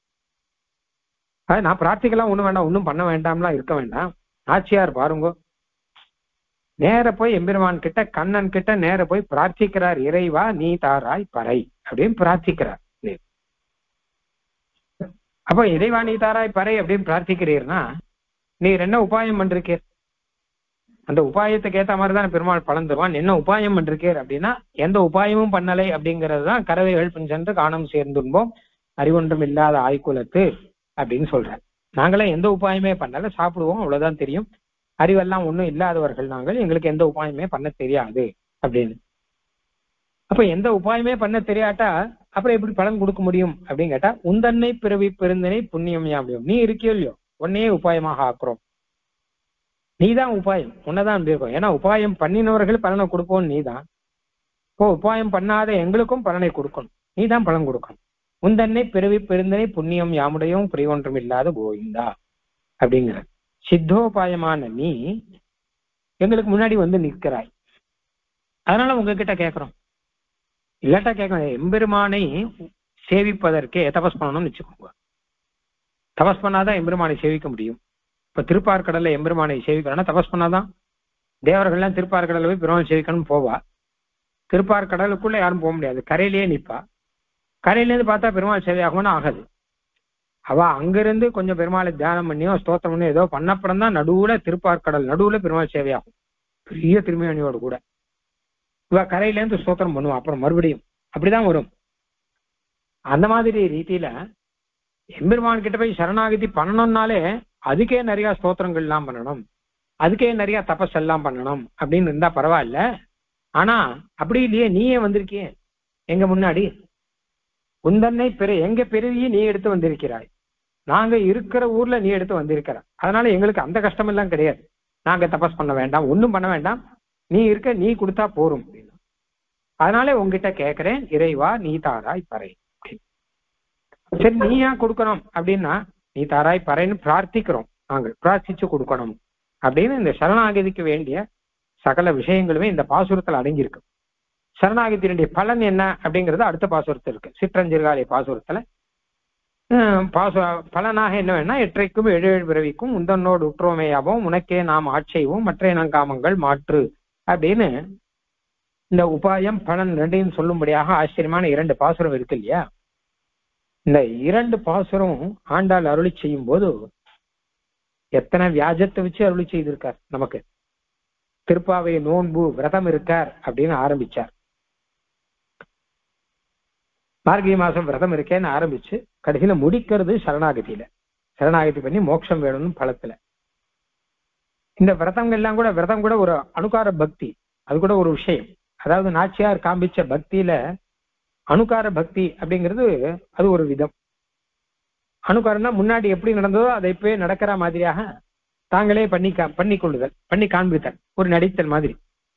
அது நான் பிரார்த்திக்கலாம் ஒண்ணும் வேண்டாம் ஒண்ணும் பண்ண வேண்டாம்லாம் இருக்க வேண்டாம் ஆச்சியார் பாருங்க நேர போய் எம்பெருமான் கிட்ட கண்ணன் கிட்ட நேர போய் பிரார்த்திக்கிறார் இறைவா நீ தாராய் பறை அப்படின்னு பிரார்த்திக்கிறார் அப்போ இறைவா நீ தாராய் பறை அப்படின்னு பிரார்த்திக்கிறீர்னா நீர் என்ன உபாயம் பண்றீர் அந்த உபாயத்துக்கு ஏத்த மாதிரி தான் பெருமாள் பலன் தருவான் என்ன உபாயம் பண்றீர் அப்படின்னா எந்த உபாயமும் பண்ணலை அப்படிங்கிறது தான் கறவைகள் பின் சென்று காணம் சேர்ந்துன்போம் அறிவொன்றும் இல்லாத ஆய்குலத்து அப்படின்னு சொல்றார் நாங்களே எந்த உபாயமே பண்ணல சாப்பிடுவோம் அவ்வளவுதான் தெரியும் அறிவெல்லாம் ஒண்ணும் இல்லாதவர்கள் நாங்கள் எங்களுக்கு எந்த உபாயமே பண்ண தெரியாது அப்படின்னு அப்ப எந்த உபாயமே பண்ண தெரியாட்டா அப்புறம் எப்படி பலன் கொடுக்க முடியும் அப்படின்னு கேட்டா உந்தன்னை பிறவி பெருந்தனை புண்ணியம் யாமியும் நீ இருக்கியோ இல்லையோ உன்னையே உபாயமாக ஆக்குறோம் நீதான் உபாயம் உன்னதான் இருக்கும் ஏன்னா உபாயம் பண்ணினவர்கள் பலனை கொடுப்போம் நீதான் இப்போ உபாயம் பண்ணாத எங்களுக்கும் பலனை கொடுக்கணும் நீதான் பலன் கொடுக்கணும் உந்தன்னை பிறவி பெருந்தனை புண்ணியம் யாமுடையும் புரிய ஒன்றும் இல்லாத கோவிந்தா அப்படிங்கிற சித்தோபாயமான நீ எங்களுக்கு முன்னாடி வந்து நிற்கிறாய் அதனால உங்ககிட்ட கேட்கிறோம் இல்லாட்டா கேட்கணும் எம்பெருமானை சேவிப்பதற்கே தபஸ் பண்ணணும்னு வச்சுக்கோங்க தபஸ் பண்ணாதான் எம்பெருமானை சேவிக்க முடியும் இப்ப திருப்பார்கடல்ல எம்பெருமானை சேவிக்கணும்னா தபஸ் பண்ணாதான் தேவர்கள்லாம் திருப்பார்கடல்ல போய் பெருமாள் சேவிக்கணும் போவா திருப்பார்கடலுக்குள்ள யாரும் போக முடியாது கரையிலேயே நிப்பா கரையில இருந்து பார்த்தா பெருமாள் சேவையாகும்னு ஆகாது அவ அங்கிருந்து கொஞ்சம் பெருமாளை தியானம் பண்ணியோ ஸ்தோத்திரம் பண்ணியோ ஏதோ பண்ணப்படம் தான் நடுவுல திருப்பார்கடல் நடுவுல பெருமாள் சேவையாகும் பெரிய திருமேனியோடு கூட இவ கரையில இருந்து ஸ்தோத்திரம் பண்ணுவா அப்புறம் மறுபடியும் அப்படிதான் வரும் அந்த மாதிரி ரீதியில எம்பெருமான் கிட்ட போய் சரணாகதி பண்ணணும்னாலே அதுக்கே நிறைய ஸ்தோத்திரங்கள் எல்லாம் பண்ணணும் அதுக்கே நிறைய தபஸ் எல்லாம் பண்ணணும் அப்படின்னு இருந்தா பரவாயில்ல ஆனா அப்படி இல்லையே நீயே வந்திருக்கியே எங்க முன்னாடி உந்தன்னை பெரு எங்க பெருவியை நீ எடுத்து வந்திருக்கிறாய் நாங்க இருக்கிற ஊர்ல நீ எடுத்து வந்திருக்கிற அதனால எங்களுக்கு அந்த கஷ்டம் எல்லாம் கிடையாது நாங்க தபஸ் பண்ண வேண்டாம் ஒண்ணும் பண்ண வேண்டாம் நீ இருக்க நீ கொடுத்தா போரும் அதனால உங்ககிட்ட கேட்கிறேன் இறைவா நீ தாராய் பறை சரி நீ ஏன் கொடுக்கணும் அப்படின்னா நீ தாராய் பறைன்னு பிரார்த்திக்கிறோம் நாங்கள் பிரார்த்திச்சு கொடுக்கணும் அப்படின்னு இந்த சரணாகதிக்கு வேண்டிய சகல விஷயங்களுமே இந்த பாசுரத்தில் அடங்கியிருக்கு சரணாகத்தினுடைய பலன் என்ன அப்படிங்கிறது அடுத்த பாசுரத்தில் இருக்கு சிற்றஞ்சிறுகாலை பாசுரத்துல பாசு பலனாக என்ன வேணா எற்றைக்கும் ஏழு ஏழு பிறவிக்கும் உந்தன்னோடு உற்றோமையாவும் உனக்கே நாம் ஆட்சைவோம் மற்ற இனங்காமங்கள் மாற்று அப்படின்னு இந்த உபாயம் பலன் ரெண்டையும் சொல்லும்படியாக ஆச்சரியமான இரண்டு பாசுரம் இருக்கு இல்லையா இந்த இரண்டு பாசுரம் ஆண்டாள் அருளி செய்யும் போது எத்தனை வியாஜத்தை வச்சு அருளி செய்திருக்கார் நமக்கு திருப்பாவை நோன்பு விரதம் இருக்கார் அப்படின்னு ஆரம்பிச்சார் மார்கழி மாசம் விரதம் இருக்கேன்னு ஆரம்பிச்சு கடைசியில முடிக்கிறது சரணாகதியில சரணாகதி பண்ணி மோட்சம் வேணும்னு பழத்துல இந்த விரதங்கள் எல்லாம் கூட விரதம் கூட ஒரு அணுகார பக்தி அது கூட ஒரு விஷயம் அதாவது நாச்சியார் காண்பிச்ச பக்தியில அணுகார பக்தி அப்படிங்கிறது அது ஒரு விதம் அணுகாரம்னா முன்னாடி எப்படி நடந்ததோ அதை இப்பவே நடக்கிற மாதிரியாக தாங்களே பண்ணி பண்ணி கொள்ளுதல் பண்ணி காண்பித்தல் ஒரு நடித்தல் மாதிரி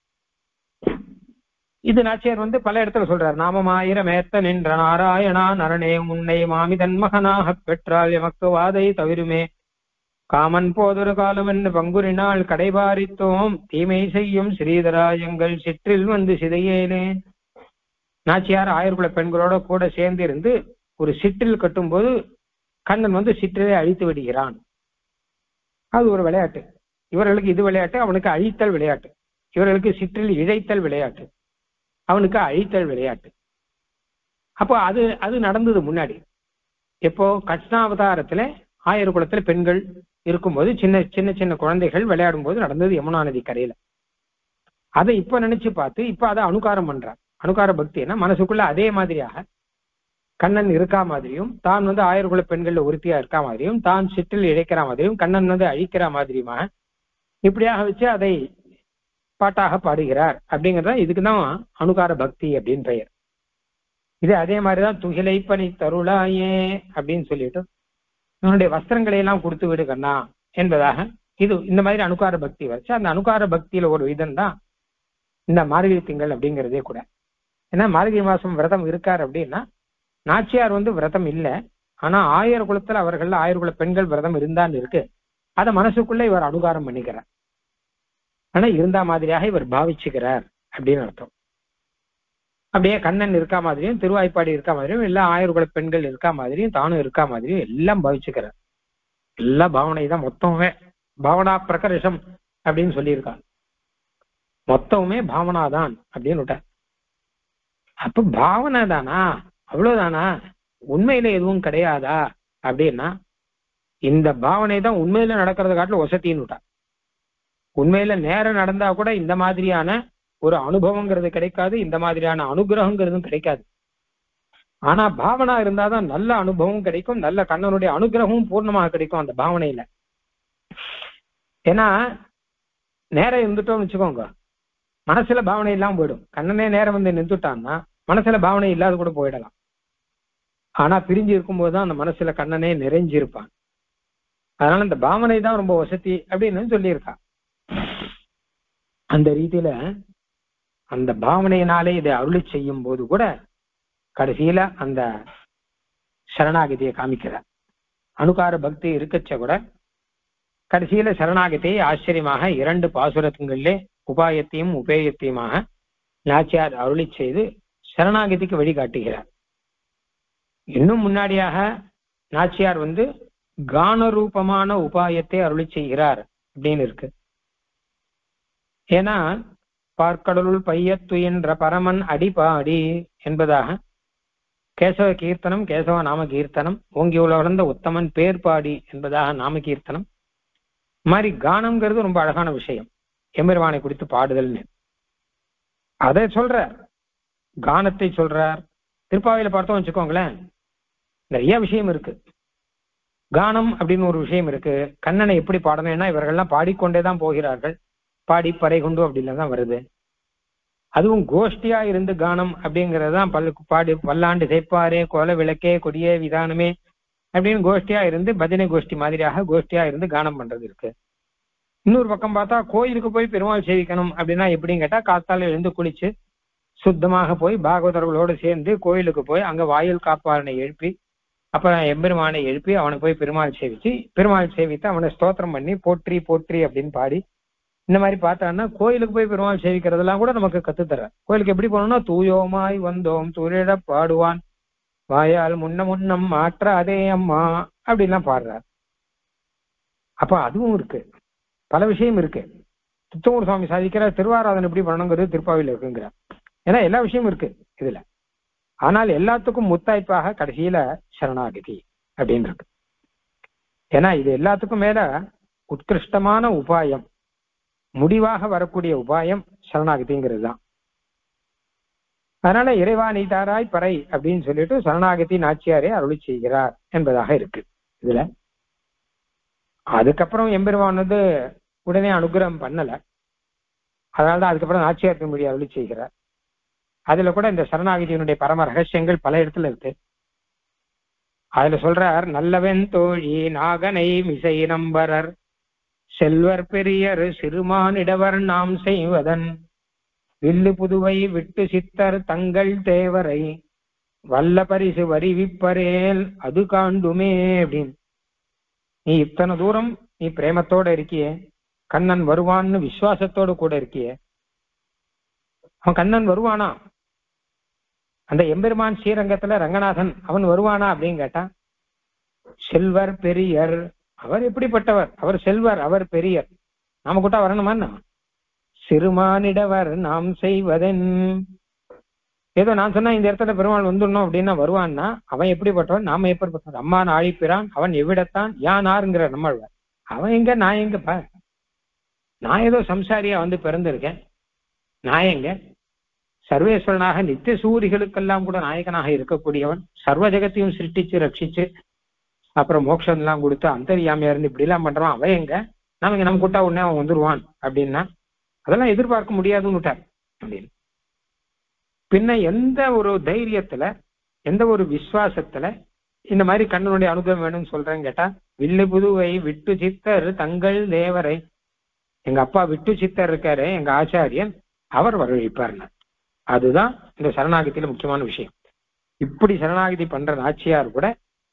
இது நாச்சியார் வந்து பல இடத்துல சொல்றார் நாமம் ஆயிரம் ஏத்த நின்ற நாராயணா நரணே உன்னை மாமிதன் மகனாக பெற்றால் எமக்கு வாதை தவிருமே காமன் போதொரு காலமென்று பங்குரினால் கடைபாரித்தோம் தீமை செய்யும் ஸ்ரீதரா எங்கள் சிற்றில் வந்து சிதையேனே நாச்சியார் ஆயிரக்குல பெண்களோட கூட சேர்ந்து இருந்து ஒரு சிற்றில் கட்டும்போது கண்ணன் வந்து சிற்றிலே அழித்து விடுகிறான் அது ஒரு விளையாட்டு இவர்களுக்கு இது விளையாட்டு அவனுக்கு அழித்தல் விளையாட்டு இவர்களுக்கு சிற்றில் இழைத்தல் விளையாட்டு அவனுக்கு அழித்தல் விளையாட்டு அப்போ அது அது நடந்தது முன்னாடி எப்போ கட்னாவதாரத்துல ஆயிரக்குளத்துல பெண்கள் இருக்கும்போது சின்ன சின்ன சின்ன குழந்தைகள் விளையாடும் போது நடந்தது யமுனா நதி கரையில அதை இப்ப நினைச்சு பார்த்து இப்ப அதை அணுகாரம் பண்றார் அணுகார பக்தினா மனசுக்குள்ள அதே மாதிரியாக கண்ணன் இருக்கா மாதிரியும் தான் வந்து ஆயிரக்குள்ள பெண்கள்ல உறுதியா இருக்கா மாதிரியும் தான் சிற்றில் இழைக்கிற மாதிரியும் கண்ணன் வந்து அழிக்கிற மாதிரியுமா இப்படியாக வச்சு அதை பாட்டாக பாடுகிறார் அப்படிங்கிறத இதுக்குதான் அணுகார பக்தி அப்படின்னு பெயர் இது அதே மாதிரிதான் துகிலை பனி தருளாயே அப்படின்னு சொல்லிட்டு இவனுடைய வஸ்திரங்களை எல்லாம் கொடுத்து விடு கண்ணா என்பதாக இது இந்த மாதிரி அணுகார பக்தி வச்சு அந்த அணுகார பக்தியில ஒரு விதம் தான் இந்த மார்கழி திங்கள் அப்படிங்கிறதே கூட ஏன்னா மார்கழி மாசம் விரதம் இருக்கார் அப்படின்னா நாச்சியார் வந்து விரதம் இல்லை ஆனா ஆயிரம் குலத்துல அவர்கள் ஆயிரம் குல பெண்கள் விரதம் இருந்தான்னு இருக்கு அத மனசுக்குள்ள இவர் அனுகாரம் பண்ணிக்கிறார் ஆனா இருந்தா மாதிரியாக இவர் பாவிச்சுக்கிறார் அப்படின்னு அர்த்தம் அப்படியே கண்ணன் இருக்கா மாதிரியும் திருவாய்ப்பாடி இருக்கா மாதிரியும் எல்லா ஆயிரம் குல பெண்கள் இருக்கா மாதிரியும் தானும் இருக்கா மாதிரியும் எல்லாம் பாவிச்சுக்கிறார் எல்லா பாவனை தான் மொத்தமே பாவனா பிரகர்ஷம் அப்படின்னு சொல்லியிருக்காங்க மொத்தமுமே பாவனா தான் அப்படின்னு விட்டார் அப்ப பாவனை தானா அவ்வளவுதானா உண்மையில எதுவும் கிடையாதா அப்படின்னா இந்த பாவனை தான் உண்மையில நடக்கிறத காட்டிலும் வசத்தின்னு விட்டா உண்மையில நேரம் நடந்தா கூட இந்த மாதிரியான ஒரு அனுபவங்கிறது கிடைக்காது இந்த மாதிரியான அனுகிரகங்கிறதும் கிடைக்காது ஆனா பாவனா இருந்தாதான் நல்ல அனுபவம் கிடைக்கும் நல்ல கண்ணனுடைய அனுகிரகமும் பூர்ணமாக கிடைக்கும் அந்த பாவனையில ஏன்னா நேரம் இருந்துட்டோம்னு வச்சுக்கோங்க மனசுல பாவனை இல்லாம போயிடும் கண்ணனே நேரம் வந்து நின்றுட்டான்னா மனசுல பாவனை இல்லாத கூட போயிடலாம் ஆனா பிரிஞ்சு இருக்கும்போது தான் அந்த மனசுல கண்ணனே நிறைஞ்சிருப்பான் அதனால இந்த பாவனை தான் ரொம்ப வசதி அப்படின்னு சொல்லியிருக்கா அந்த ரீதியில அந்த பாவனையினாலே இதை அருளி செய்யும் போது கூட கடைசியில அந்த சரணாகதியை காமிக்கிறார் அணுகார பக்தி இருக்கச்ச கூட கடைசியில சரணாகதியை ஆச்சரியமாக இரண்டு பாசுரத்துங்களிலே உபாயத்தையும் உபேயத்தையுமாக நாச்சியார் அருளி செய்து சரணாகதிக்கு வழிகாட்டுகிறார் இன்னும் முன்னாடியாக நாச்சியார் வந்து கான ரூபமான உபாயத்தை அருளி செய்கிறார் அப்படின்னு இருக்கு ஏன்னா பார்க்கடலுள் பையத்துயின்ற பரமன் அடிபாடி என்பதாக கேசவ கீர்த்தனம் கேசவ நாம கீர்த்தனம் ஓங்கி உலர்ந்த உத்தமன் பேர்பாடி என்பதாக நாம கீர்த்தனம் மாதிரி கானம்ங்கிறது ரொம்ப அழகான விஷயம் எம்பெருமானை குறித்து பாடுதல்னு அதை சொல்றார் கானத்தை சொல்றார் திருப்பாவையில பார்த்தோம் வச்சுக்கோங்களேன் நிறைய விஷயம் இருக்கு கானம் அப்படின்னு ஒரு விஷயம் இருக்கு கண்ணனை எப்படி பாடணும்னா இவர்கள்லாம் பாடிக்கொண்டே தான் போகிறார்கள் பாடி பறை கொண்டு அப்படின்ல தான் வருது அதுவும் கோஷ்டியா இருந்து கானம் அப்படிங்கிறது தான் பல் பாடி பல்லாண்டு சேப்பாரே கோல விளக்கே கொடியே விதானமே அப்படின்னு கோஷ்டியா இருந்து பஜனை கோஷ்டி மாதிரியாக கோஷ்டியா இருந்து கானம் பண்றது இருக்கு இன்னொரு பக்கம் பார்த்தா கோயிலுக்கு போய் பெருமாள் சேவிக்கணும் அப்படின்னா எப்படின்னு கேட்டா காத்தால எழுந்து குளிச்சு சுத்தமாக போய் பாகவதர்களோடு சேர்ந்து கோயிலுக்கு போய் அங்க வாயில் காப்பாளனை எழுப்பி அப்புறம் எம்பெருமானை எழுப்பி அவனை போய் பெருமாள் சேவிச்சு பெருமாள் சேவித்து அவனை ஸ்தோத்திரம் பண்ணி போற்றி போற்றி அப்படின்னு பாடி இந்த மாதிரி பார்த்தான்னா கோயிலுக்கு போய் பெருமாள் சேவிக்கிறதெல்லாம் கூட நமக்கு கத்துத்தர கோயிலுக்கு எப்படி போனோம்னா தூயோமாய் வந்தோம் துரிட பாடுவான் வாயால் முன்ன முன்னம் மாற்றாதே அம்மா அப்படின்லாம் பாடுறார் அப்ப அதுவும் இருக்கு பல விஷயம் இருக்கு துத்தமூர் சுவாமி சாதிக்கிறார் திருவாராதனை எப்படி பண்ணணுங்கிறது திருப்பாவையில் இருக்குங்கிறார் ஏன்னா எல்லா விஷயமும் இருக்கு இதுல ஆனால் எல்லாத்துக்கும் முத்தாய்ப்பாக கடைசியில சரணாகதி அப்படின்னு இருக்கு ஏன்னா இது எல்லாத்துக்கும் மேல உத்கிருஷ்டமான உபாயம் முடிவாக வரக்கூடிய உபாயம் சரணாகதிங்கிறது தான் அதனால இறைவா நீ தாராய் பறை அப்படின்னு சொல்லிட்டு சரணாகதி நாச்சியாரே அருளி செய்கிறார் என்பதாக இருக்கு இதுல அதுக்கப்புறம் எம்பெருமான் வந்து உடனே அனுகிரகம் பண்ணல அதனாலதான் அதுக்கப்புறம் நாச்சியார் திருமொழி அருளி செய்கிறார் அதுல கூட இந்த சரணாகதியினுடைய பரம ரகசியங்கள் பல இடத்துல இருக்கு அதுல சொல்றார் நல்லவன் தோழி நாகனை மிசை நம்பரர் செல்வர் பெரியர் சிறுமானிடவர் நாம் செய்வதன் வில்லு புதுவை விட்டு சித்தர் தங்கள் தேவரை வல்ல பரிசு வரிவிப்பரேல் அது காண்டுமே அப்படின்னு நீ இத்தனை தூரம் நீ பிரேமத்தோட இருக்கியே கண்ணன் வருவான்னு விசுவாசத்தோடு கூட இருக்கியே அவன் கண்ணன் வருவானா அந்த எம்பெருமான் ஸ்ரீரங்கத்துல ரங்கநாதன் அவன் வருவானா அப்படின்னு கேட்டா செல்வர் பெரியர் அவர் எப்படிப்பட்டவர் அவர் செல்வர் அவர் பெரியர் நாம கூட்டா வரணுமா சிறுமானிடவர் நாம் செய்வதன் ஏதோ நான் சொன்னா இந்த இடத்துல பெருமாள் வந்துடணும் அப்படின்னா வருவான்னா அவன் எப்படிப்பட்டவன் நாம எப்படிப்பட்டவன் அம்மான் ஆழிப்பிறான் அவன் எவ்விடத்தான் யான் ஆறுங்கிற நம்மாழ்வார் அவன் எங்க நான் எங்கப்பா நான் ஏதோ சம்சாரியா வந்து பிறந்திருக்கேன் நான் எங்க சர்வேஸ்வரனாக நித்திய சூரிகளுக்கெல்லாம் கூட நாயகனாக இருக்கக்கூடியவன் சர்வ ஜெகத்தையும் சிருஷ்டிச்சு ரட்சிச்சு அப்புறம் மோட்சம் எல்லாம் கொடுத்து அந்தரியாமையா இருந்து இப்படி எல்லாம் பண்றான் அவன் எங்க நாம இங்க நம்ம கூட்டா உடனே அவன் வந்துருவான் அப்படின்னா அதெல்லாம் எதிர்பார்க்க முடியாதுன்னு விட்டார் அப்படின்னு பின்ன எந்த ஒரு தைரியத்துல எந்த ஒரு விசுவாசத்துல இந்த மாதிரி கண்ணனுடைய அனுகிரகம் வேணும்னு சொல்றேன்னு கேட்டா வில்லு புதுவை விட்டு சித்தர் தங்கள் தேவரை எங்க அப்பா விட்டு சித்தர் இருக்காரு எங்க ஆச்சாரியன் அவர் வரவழைப்பார்னா அதுதான் இந்த சரணாகதியில முக்கியமான விஷயம் இப்படி சரணாகதி பண்ற நாச்சியார் கூட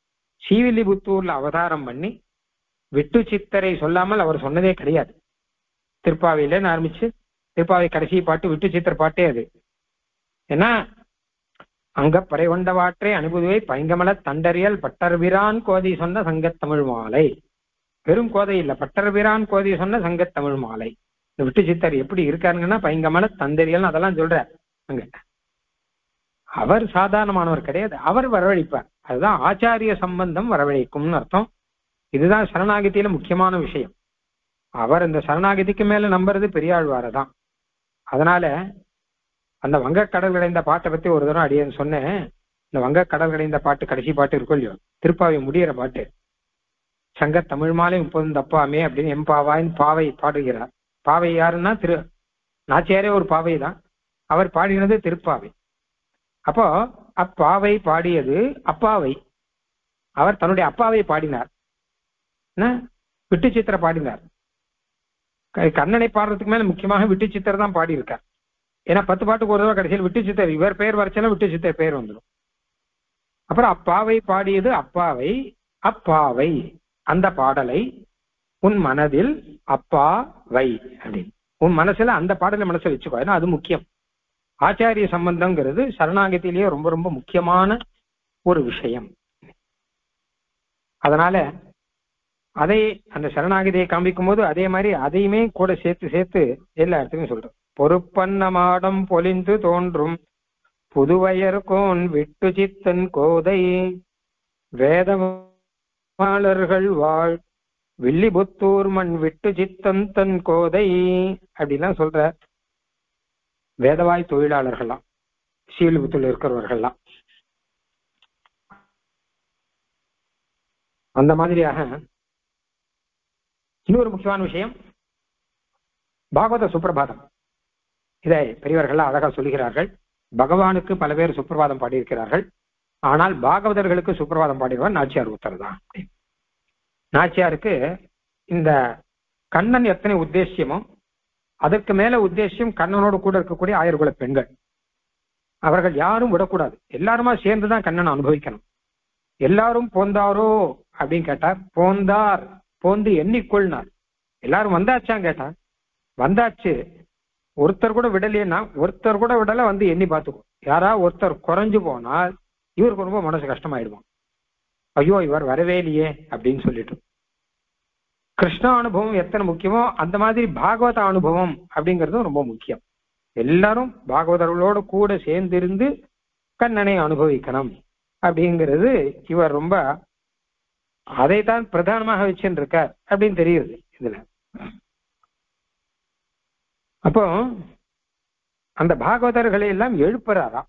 ஸ்ரீவில்லிபுத்தூர்ல அவதாரம் பண்ணி விட்டு சித்தரை சொல்லாமல் அவர் சொன்னதே கிடையாது திருப்பாவையில ஆரம்பிச்சு திருப்பாவை கடைசி பாட்டு விட்டு சித்தர் பாட்டே அது ஏன்னா அங்க பறை கொண்டவாற்றை அனுபுதுவை பைங்கமல தண்டறியல் பட்டர்பிரான் கோதி சொன்ன சங்கத் தமிழ் மாலை வெறும் கோதை இல்ல பட்டர்பிரான் கோதி சொன்ன சங்கத் தமிழ் மாலை இந்த விட்டு சித்தர் எப்படி இருக்காருங்கன்னா பைங்கமல தண்டறியல் அதெல்லாம் சொல்றார் அங்க அவர் சாதாரணமானவர் கிடையாது அவர் வரவழைப்பார் அதுதான் ஆச்சாரிய சம்பந்தம் வரவழைக்கும்னு அர்த்தம் இதுதான் சரணாகதியில முக்கியமான விஷயம் அவர் இந்த சரணாகதிக்கு மேல நம்புறது பெரியாழ்வாரை தான் அதனால அந்த வங்கக்கடல் கடைந்த பாட்டை பத்தி ஒரு தடவை அடியேன்னு சொன்னேன் இந்த வங்கக்கடல் கடைந்த பாட்டு கடைசி பாட்டு இருக்கும் இல்லையோ திருப்பாவை முடியிற பாட்டு சங்க தமிழ் மாலை முப்பதும் தப்பாமே அப்படின்னு எம்பாவாயின் பாவை பாடுகிறார் பாவை யாருன்னா திரு நாச்சியாரே ஒரு பாவை தான் அவர் பாடினது திருப்பாவை அப்போ அப்பாவை பாடியது அப்பாவை அவர் தன்னுடைய அப்பாவை பாடினார் என்ன? விட்டு சித்திர பாடினார் க- கண்ணனை பாடுறதுக்கு மேல முக்கியமாக விட்டு சித்தர் தான் பாடியிருக்கார் ஏன்னா பத்து பாட்டுக்கு ஒரு தடவை கடைசியில் விட்டு சித்தர் இவர் பெயர் வரைச்சாலும் விட்டு சித்தர் பெயர் வந்துடும் அப்புறம் அப்பாவை பாடியது அப்பாவை அப்பாவை அந்த பாடலை உன் மனதில் அப்பா வை அப்படின்னு உன் மனசுல அந்த பாடலை மனசுல வச்சுக்கோ ஏன்னா அது முக்கியம் ஆச்சாரிய சம்பந்தங்கிறது சரணாகத்திலேயே ரொம்ப ரொம்ப முக்கியமான ஒரு விஷயம் அதனால அதை அந்த சரணாகதியை காண்பிக்கும் போது அதே மாதிரி அதையுமே கூட சேர்த்து சேர்த்து எல்லா இடத்துலையும் சொல்றோம் பொறுப்பன்ன மாடம் பொலிந்து தோன்றும் புதுவயர்கோன் விட்டு சித்தன் கோதை வேதமாளர்கள் வாழ் வில்லிபுத்தூர் மண் விட்டு சித்தன் தன் கோதை அப்படிலாம் சொல்ற வேதவாய் தொழிலாளர்கள்லாம் ஸ்ரீவில்லிபுத்தூர்ல இருக்கிறவர்கள்லாம் அந்த மாதிரியாக இன்னொரு முக்கியமான விஷயம் பாகவத சுப்பிரபாதம் இதை பெரியவர்கள் அழகா சொல்லுகிறார்கள் பகவானுக்கு பல பேர் சுப்பிரபாதம் பாடியிருக்கிறார்கள் ஆனால் பாகவதர்களுக்கு சுப்பிரபாதம் பாடியவர் நாச்சியார் உத்தர் தான் நாச்சியாருக்கு இந்த கண்ணன் எத்தனை உத்தேசியமோ அதற்கு மேல உத்தேசியம் கண்ணனோடு கூட இருக்கக்கூடிய ஆயர்குல பெண்கள் அவர்கள் யாரும் விடக்கூடாது எல்லாருமா சேர்ந்துதான் கண்ணனை அனுபவிக்கணும் எல்லாரும் போந்தாரோ அப்படின்னு கேட்டார் போந்தார் போந்து எண்ணிக்கொள்னார் எல்லாரும் வந்தாச்சான் கேட்டார் வந்தாச்சு ஒருத்தர் கூட விடலைன்னா ஒருத்தர் கூட விடல வந்து எண்ணி பார்த்துக்கோ யாரா ஒருத்தர் குறைஞ்சு போனால் இவருக்கு ரொம்ப மனசு கஷ்டமாயிடுவான் ஐயோ இவர் வரவே இல்லையே அப்படின்னு சொல்லிட்டு கிருஷ்ண அனுபவம் எத்தனை முக்கியமோ அந்த மாதிரி பாகவத அனுபவம் அப்படிங்கிறதும் ரொம்ப முக்கியம் எல்லாரும் பாகவதர்களோடு கூட சேர்ந்திருந்து கண்ணனை அனுபவிக்கணும் அப்படிங்கிறது இவர் ரொம்ப அதைத்தான் பிரதானமாக வச்சுருக்கார் அப்படின்னு தெரியுது இதுல அப்போ அந்த பாகவதர்களை எல்லாம் எழுப்புறாராம்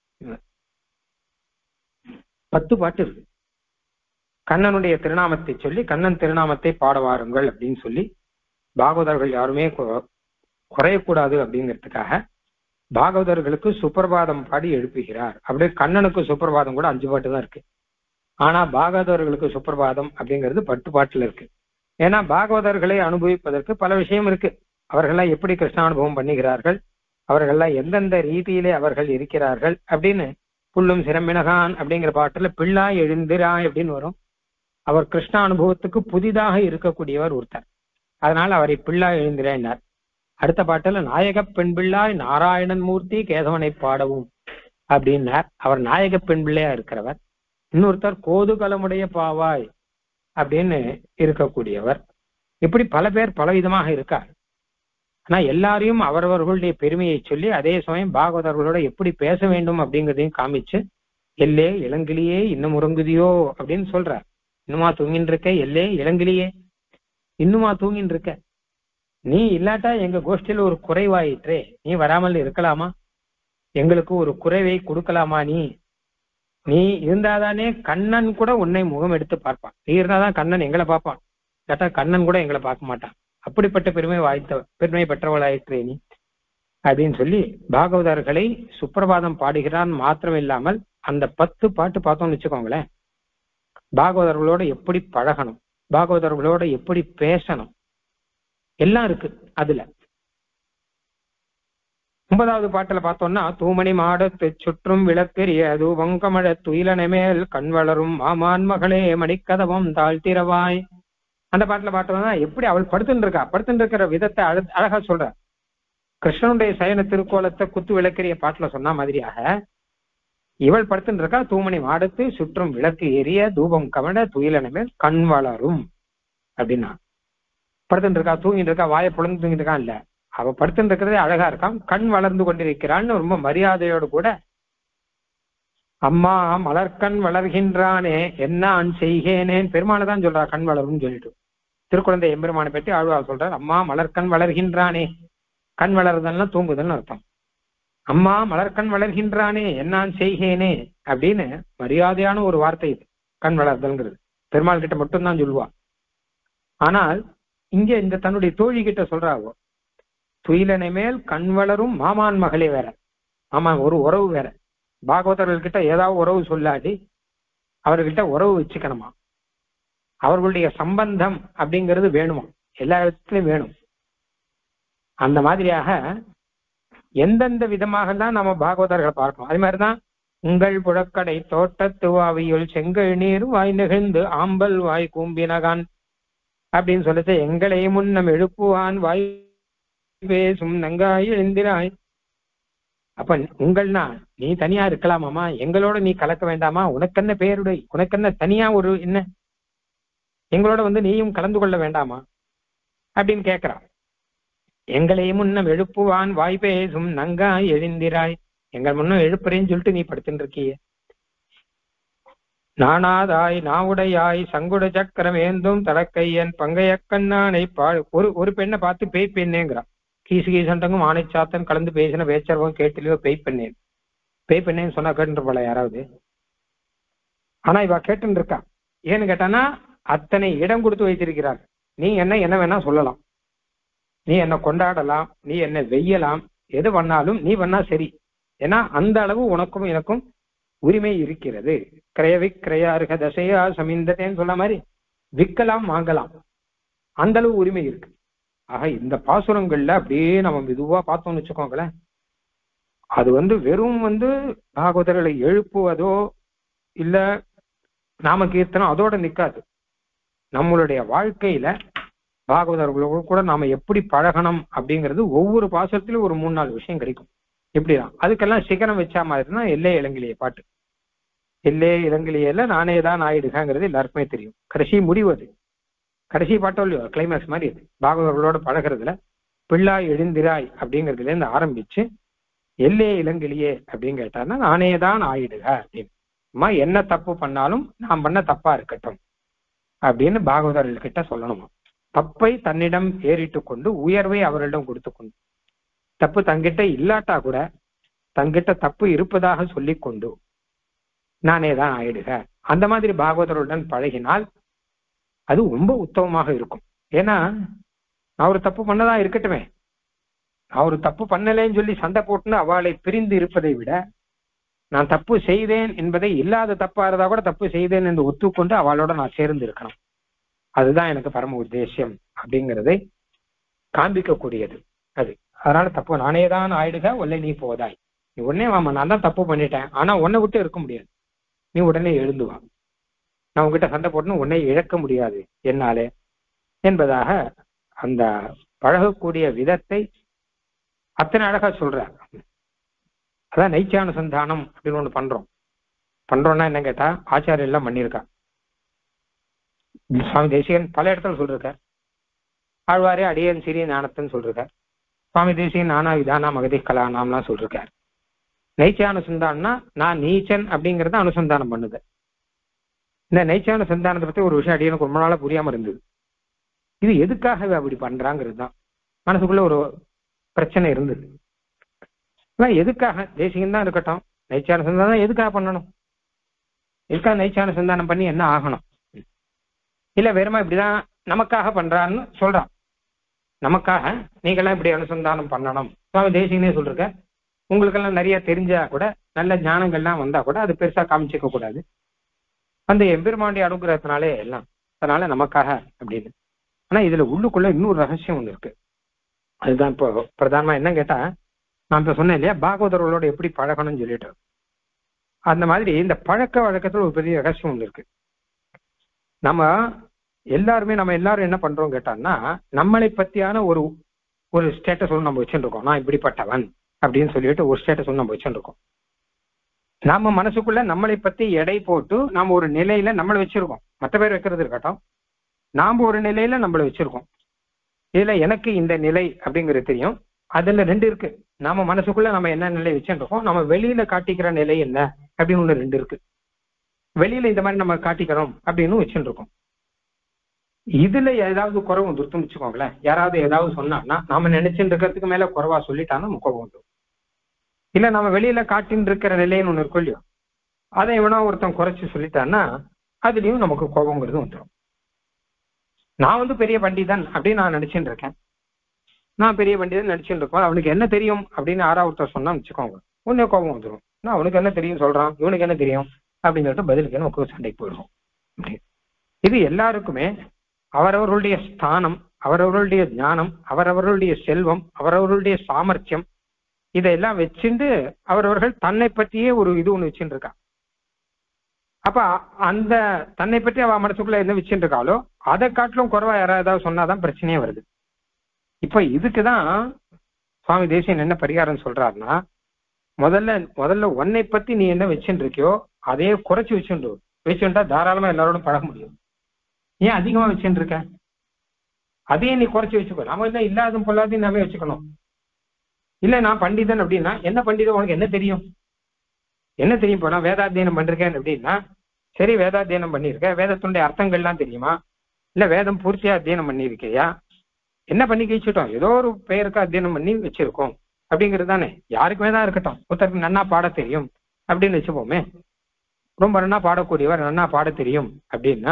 பத்து பாட்டு இருக்கு கண்ணனுடைய திருநாமத்தை சொல்லி கண்ணன் திருநாமத்தை பாட வாருங்கள் அப்படின்னு சொல்லி பாகவதர்கள் யாருமே கு- குறையக்கூடாது அப்படிங்கிறதுக்காக பாகவதர்களுக்கு சுப்பிரபாதம் பாடி எழுப்புகிறார் அப்படியே கண்ணனுக்கு சுப்பிரபாதம் கூட அஞ்சு பாட்டு தான் இருக்கு ஆனா பாகவதர்களுக்கு சுப்பிரபாதம் அப்படிங்கிறது பத்து பாட்டுல இருக்கு ஏன்னா பாகவதர்களை அனுபவிப்பதற்கு பல விஷயம் இருக்கு அவர்கள்லாம் எப்படி கிருஷ்ணானுபவம் பண்ணுகிறார்கள் அவர்கள்லாம் எந்தெந்த ரீதியிலே அவர்கள் இருக்கிறார்கள் அப்படின்னு புல்லும் சிரமினகான் அப்படிங்கிற பாட்டுல பிள்ளாய் எழுந்திராய் அப்படின்னு வரும் அவர் கிருஷ்ண அனுபவத்துக்கு புதிதாக இருக்கக்கூடியவர் ஒருத்தர் அதனால அவரை பிள்ளாய் எழுந்திராயினார் அடுத்த பாட்டுல நாயக பெண் பிள்ளாய் நாராயணன் மூர்த்தி கேசவனை பாடவும் அப்படின்னார் அவர் நாயக பெண் பிள்ளையா இருக்கிறவர் இன்னொருத்தர் கோதுகலமுடைய பாவாய் அப்படின்னு இருக்கக்கூடியவர் இப்படி பல பேர் பலவிதமாக இருக்கார் ஆனா எல்லாரையும் அவரவர்களுடைய பெருமையை சொல்லி அதே சமயம் பாகவதர்களோட எப்படி பேச வேண்டும் அப்படிங்கிறதையும் காமிச்சு எல்லே இளங்கிலியே இன்னும் உறங்குதியோ அப்படின்னு சொல்றார் இன்னுமா தூங்கின்னு இருக்க எல்லே இளங்கிலியே இன்னுமா தூங்கின்னு இருக்க நீ இல்லாட்டா எங்க கோஷ்டியில ஒரு குறைவாயிற்றே நீ வராமல் இருக்கலாமா எங்களுக்கு ஒரு குறைவை கொடுக்கலாமா நீ நீ இருந்தாதானே கண்ணன் கூட உன்னை முகம் எடுத்து பார்ப்பான் நீ இருந்தாதான் கண்ணன் எங்களை பார்ப்பான் கேட்டா கண்ணன் கூட எங்களை பார்க்க மாட்டான் அப்படிப்பட்ட பெருமை வாய்த்த பெருமை பெற்றவளாயிற்றே நீ அப்படின்னு சொல்லி பாகவதர்களை சுப்பிரபாதம் பாடுகிறான் மாத்திரம் இல்லாமல் அந்த பத்து பாட்டு பார்த்தோம்னு வச்சுக்கோங்களேன் பாகவதர்களோட எப்படி பழகணும் பாகவதர்களோட எப்படி பேசணும் எல்லாம் இருக்கு அதுல ஒன்பதாவது பாட்டுல பார்த்தோம்னா தூமணி மாடத்து சுற்றும் விளக்கெரிய தூபங்கமழ துயிலனை மேல் கண் வளரும் மாமான் மகளே மணிக்கதவம் தாழ்த்திரவாய் அந்த பாட்டுல பார்த்தோம்னா எப்படி அவள் படுத்துட்டு இருக்கா படுத்துட்டு இருக்கிற விதத்தை அழ- அழகா சொல்ற கிருஷ்ணனுடைய சயன திருக்கோலத்தை குத்து விளக்கெரிய பாட்டுல சொன்ன மாதிரியாக இவள் படுத்துட்டு இருக்கா தூமணி மாடத்து சுற்றும் விளக்கு எரிய தூபம் கமழ துயிலனை மேல் கண் வளரும் அப்படின்னா படுத்துட்டு இருக்கா தூங்கிட்டு இருக்கா வாயை புலந்து தூங்கிட்டு இருக்கா இல்ல அவ படுத்துட்டு இருக்கிறதே அழகா இருக்கான் கண் வளர்ந்து கொண்டிருக்கிறான்னு ரொம்ப மரியாதையோடு கூட அம்மா மலர்கண் வளர்கின்றானே என்ன அன் செய்கேனேன் பெருமானை தான் சொல்றா கண் வளரும்னு சொல்லிட்டு திருக்குழந்தை எம்பெருமானை பற்றி ஆழ்வார் சொல்றார் அம்மா மலர்கண் வளர்கின்றானே கண் வளருதல்னா தூங்குதல்னு அர்த்தம் அம்மா மலர்கண் வளர்கின்றானே என்னான் செய்கேனே அப்படின்னு மரியாதையான ஒரு வார்த்தை இது கண் வளர்தல்ங்கிறது பெருமாள் கிட்ட மட்டும்தான் சொல்லுவா ஆனால் இங்க இந்த தன்னுடைய தோழி கிட்ட சொல்றாவோ துயிலனை மேல் கண் வளரும் மாமான் மகளே வேற ஆமா ஒரு உறவு வேற பாகவதர்கள் கிட்ட ஏதாவது உறவு சொல்லாடி அவர்கிட்ட உறவு வச்சுக்கணுமா அவர்களுடைய சம்பந்தம் அப்படிங்கிறது வேணுமா எல்லா இடத்துலயும் வேணும் அந்த மாதிரியாக எந்தெந்த விதமாக தான் நம்ம பாகவதர்களை பார்க்கணும் அது மாதிரிதான் உங்கள் புழக்கடை தோட்டத்து வாவியுள் செங்கல் நீர் வாய் நெகிழ்ந்து ஆம்பல் வாய் கூம்பினகான் அப்படின்னு சொல்லிட்டு எங்களை முன்னம் எழுப்புவான் வாய் பேசும் நங்காய் எழுந்திராய் அப்ப உங்கள்னா நீ தனியா இருக்கலாமாமா எங்களோட நீ கலக்க வேண்டாமா உனக்கென்ன பேருடை உனக்கென்ன தனியா ஒரு என்ன எங்களோட வந்து நீயும் கலந்து கொள்ள வேண்டாமா அப்படின்னு கேக்குறான் எங்களை முன்னம் எழுப்புவான் வாய் பேசும் நங்காய் எழுந்திராய் எங்கள் முன்னம் எழுப்புறேன்னு சொல்லிட்டு நீ படுத்துட்டு இருக்கிய நானாதாய் நாவுடையாய் சங்குட சக்கரம் ஏந்தும் தடக்கையன் பங்கையக்கண்ணானை பா ஒரு ஒரு பெண்ணை பார்த்து பேய் பெண்ணேங்கிறான் கீசு கீசண்டங்கும் ஆணை சாத்தன் கலந்து பேசின வேச்சரவம் கேட்டிலையோ பேய் பெண்ணேன் பேய் பெண்ணேன்னு சொன்னா கேட்டுருப்பாள யாராவது ஆனா இவ கேட்டுன்னு இருக்கா ஏன்னு கேட்டானா அத்தனை இடம் கொடுத்து வைத்திருக்கிறார் நீ என்ன என்ன வேணா சொல்லலாம் நீ என்ன கொண்டாடலாம் நீ என்ன வெய்யலாம் எது பண்ணாலும் நீ பண்ணா சரி ஏன்னா அந்த அளவு உனக்கும் எனக்கும் உரிமை இருக்கிறது கிரயவி கிரயாருக தசையா சமிந்ததேன்னு சொன்ன மாதிரி விற்கலாம் வாங்கலாம் அந்த அளவு உரிமை இருக்கு ஆக இந்த பாசுரங்கள்ல அப்படியே நம்ம மெதுவா பார்த்தோம்னு வச்சுக்கோங்களேன் அது வந்து வெறும் வந்து பாகவதர்களை எழுப்புவதோ இல்ல நாம கீர்த்தனம் அதோட நிக்காது நம்மளுடைய வாழ்க்கையில பாகவதர்களோடு கூட நாம எப்படி பழகணும் அப்படிங்கிறது ஒவ்வொரு பாசத்திலும் ஒரு மூணு நாலு விஷயம் கிடைக்கும் இப்படிதான் அதுக்கெல்லாம் சிகரம் வச்சா மாதிரி தான் எல்லே இளங்கிலிய பாட்டு எல்லே இளங்கிலியில நானே தான் ஆயிடுகாங்கிறது எல்லாருக்குமே தெரியும் கடைசி முடிவு அது கடைசி பாட்டோ இல்லையோ கிளைமேக்ஸ் மாதிரி அது பாகவதர்களோட பழகிறதுல பிள்ளாய் எழுந்திராய் அப்படிங்கிறதுல இருந்து ஆரம்பிச்சு எல்லே இளங்கிலியே அப்படின்னு கேட்டான்னா நானே தான் ஆயிடுக அப்படின்னு அம்மா என்ன தப்பு பண்ணாலும் நான் பண்ண தப்பா இருக்கட்டும் அப்படின்னு பாகவதர்கள் கிட்ட சொல்லணுமா தப்பை தன்னிடம் ஏறிட்டு கொண்டு உயர்வை அவர்களிடம் கொடுத்து கொண்டு தப்பு தங்கிட்ட இல்லாட்டா கூட தங்கிட்ட தப்பு இருப்பதாக சொல்லிக் கொண்டு நானே தான் ஆயிடுக அந்த மாதிரி பாகவதருடன் பழகினால் அது ரொம்ப உத்தமமாக இருக்கும் ஏன்னா நான் ஒரு தப்பு பண்ணதா இருக்கட்டுமே நான் ஒரு தப்பு பண்ணலேன்னு சொல்லி சண்டை போட்டுன்னு அவளை பிரிந்து இருப்பதை விட நான் தப்பு செய்தேன் என்பதை இல்லாத தப்பா இருந்தா கூட தப்பு செய்தேன் என்று ஒத்துக்கொண்டு அவளோட நான் சேர்ந்து இருக்கணும் அதுதான் எனக்கு பரம உத்தேசியம் அப்படிங்கிறதை காண்பிக்கக்கூடியது அது அதனால தப்பு நானே தான் ஆயிடுக ஒல்லை நீ போதாய் நீ உடனே வாமா நான் தான் தப்பு பண்ணிட்டேன் ஆனா உன்னை விட்டு இருக்க முடியாது நீ உடனே எழுந்து வா நான் உங்ககிட்ட சண்டை போட்டுன்னு உன்னை இழக்க முடியாது என்னாலே என்பதாக அந்த பழகக்கூடிய விதத்தை அத்தனை அழகா சொல்ற அதான் நைச்சானுசந்தானம் அப்படின்னு ஒண்ணு பண்றோம் பண்றோம்னா என்ன கேட்டா ஆச்சாரியர் எல்லாம் பண்ணியிருக்கா சுவாமி தேசிகன் பல இடத்துல சொல்லிருக்கார் ஆழ்வாரே அடியன் சிறிய ஞானத்துன்னு சொல்லிருக்கார் சுவாமி தேசிகன் நானா விதானா மகதி கலானாம்லாம் சொல்லிருக்கார் நைச்ச அனுசந்தானம்னா நான் நீச்சன் அப்படிங்கறத அனுசந்தானம் பண்ணுது இந்த நைச்சான சந்தானத்தை பத்தி ஒரு விஷயம் அடியனுக்கு ரொம்ப நாளா புரியாம இருந்தது இது எதுக்காக இவ அப்படி பண்றாங்கிறது தான் மனசுக்குள்ள ஒரு பிரச்சனை இருந்தது ஆனா எதுக்காக தேசிகம் தான் இருக்கட்டும் நைச்சான சந்தானம் எதுக்காக பண்ணணும் எதுக்காக நைச்சான சந்தானம் பண்ணி என்ன ஆகணும் இல்ல வெறுமா இப்படிதான் நமக்காக பண்றான்னு சொல்றான் நமக்காக நீங்கெல்லாம் இப்படி அனுசந்தானம் பண்ணணும் சுவாமி தேசிகனே சொல்லிருக்க உங்களுக்கெல்லாம் நிறைய தெரிஞ்சா கூட நல்ல ஞானங்கள்லாம் வந்தா கூட அது பெருசா காமிச்சிக்க கூடாது அந்த எம்பெருமாண்டி அனுகிரகத்தினாலே எல்லாம் அதனால நமக்காக அப்படின்னு ஆனா இதுல உள்ளுக்குள்ள இன்னொரு ரகசியம் ஒண்ணு இருக்கு அதுதான் இப்போ பிரதானமா என்ன கேட்டா நான் இப்ப சொன்னேன் இல்லையா பாகவதர்களோட எப்படி பழகணும்னு சொல்லிட்டு அந்த மாதிரி இந்த பழக்க வழக்கத்துல ஒரு பெரிய ரகசியம் ஒன்று இருக்கு நம்ம எல்லாருமே நம்ம எல்லாரும் என்ன பண்றோம் கேட்டான்னா நம்மளை பத்தியான ஒரு ஒரு ஸ்டேட்டஸ் ஒன்று நம்ம வச்சுட்டு இருக்கோம் நான் இப்படிப்பட்டவன் அப்படின்னு சொல்லிட்டு ஒரு ஸ்டேட்டஸ் ஒன்று நம்ம வச்சுட்டு இருக்கோம் நாம மனசுக்குள்ள நம்மளை பத்தி எடை போட்டு நாம ஒரு நிலையில நம்மளை வச்சிருக்கோம் மற்ற பேர் வைக்கிறது இருக்கட்டும் நாம ஒரு நிலையில நம்மளை வச்சிருக்கோம் இதுல எனக்கு இந்த நிலை அப்படிங்கிறது தெரியும் அதுல ரெண்டு இருக்கு நாம மனசுக்குள்ள நம்ம என்ன நிலை வச்சுருக்கோம் நம்ம வெளியில காட்டிக்கிற நிலை என்ன அப்படின்னு ஒண்ணு ரெண்டு இருக்கு வெளியில இந்த மாதிரி நம்ம காட்டிக்கிறோம் அப்படின்னு வச்சுட்டு இருக்கோம் இதுல ஏதாவது குறவு வந்துருத்துன்னு வச்சுக்கோங்களேன் யாராவது ஏதாவது சொன்னான்னா நாம நினைச்சுட்டு இருக்கிறதுக்கு மேல குறைவா சொல்லிட்டான்னா நமக்கு கோபம் வந்துடும் இல்ல நம்ம வெளியில காட்டின்னு இருக்கிற நிலைன்னு ஒண்ணு இருக்கும் இல்லையோ அதை எவனோ ஒருத்தன் குறைச்சு சொல்லிட்டான்னா அதுலயும் நமக்கு கோபங்கிறது வந்துடும் நான் வந்து பெரிய பண்டிதன் அப்படின்னு நான் நினைச்சுட்டு இருக்கேன் நான் பெரிய பண்டிதன் நினைச்சுட்டு இருக்கோம் அவனுக்கு என்ன தெரியும் அப்படின்னு யாராவது ஒருத்தர் சொன்னா வச்சுக்கோங்க உடனே கோபம் வந்துடும் நான் அவனுக்கு என்ன தெரியும் சொல்றான் இவனுக்கு என்ன தெரியும் அப்படின்னு சொல்லிட்டு பதிலுக்கு நமக்கு சண்டைக்கு போயிடுவோம் இது எல்லாருக்குமே அவரவர்களுடைய ஸ்தானம் அவரவர்களுடைய ஞானம் அவரவர்களுடைய செல்வம் அவரவர்களுடைய சாமர்த்தியம் இதையெல்லாம் வச்சுட்டு அவரவர்கள் தன்னை பற்றியே ஒரு இது ஒண்ணு வச்சுட்டு இருக்கா அப்ப அந்த தன்னை பற்றி அவ மனசுக்குள்ள என்ன வச்சுட்டு இருக்காளோ அதை காட்டிலும் குறைவா யாராவது சொன்னாதான் பிரச்சனையே வருது இப்ப இதுக்குதான் சுவாமி தேசியன் என்ன பரிகாரம் சொல்றாருன்னா முதல்ல முதல்ல உன்னை பத்தி நீ என்ன வச்சுட்டு இருக்கியோ அதையே குறைச்சு வச்சுட்டு வச்சுட்டா தாராளமா எல்லாரோடும் பழக முடியும் ஏன் அதிகமா வச்சுட்டு இருக்க அதையே நீ குறைச்சு வச்சுக்கோ நாம என்ன இல்லாத பொல்லாதையும் நாமே வச்சுக்கணும் இல்ல நான் பண்டிதன் அப்படின்னா என்ன பண்டிதன் உனக்கு என்ன தெரியும் என்ன தெரியும் இப்போ நான் வேதாத்தியனம் பண்றேன் அப்படின்னா சரி வேதாத்தியனம் பண்ணியிருக்க வேதத்துடைய அர்த்தங்கள்லாம் தெரியுமா இல்ல வேதம் பூர்த்தியா அத்தியனம் பண்ணியிருக்கியா என்ன பண்ணி கழிச்சிட்டோம் ஏதோ ஒரு பெயருக்கு அத்தியனம் பண்ணி வச்சிருக்கோம் அப்படிங்கிறது தானே யாருக்குமே தான் இருக்கட்டும் ஒருத்தருக்கு நன்னா பாட தெரியும் அப்படின்னு வச்சுப்போமே ரொம்ப நன்னா பாடக்கூடியவர் நன்னா பாட தெரியும் அப்படின்னா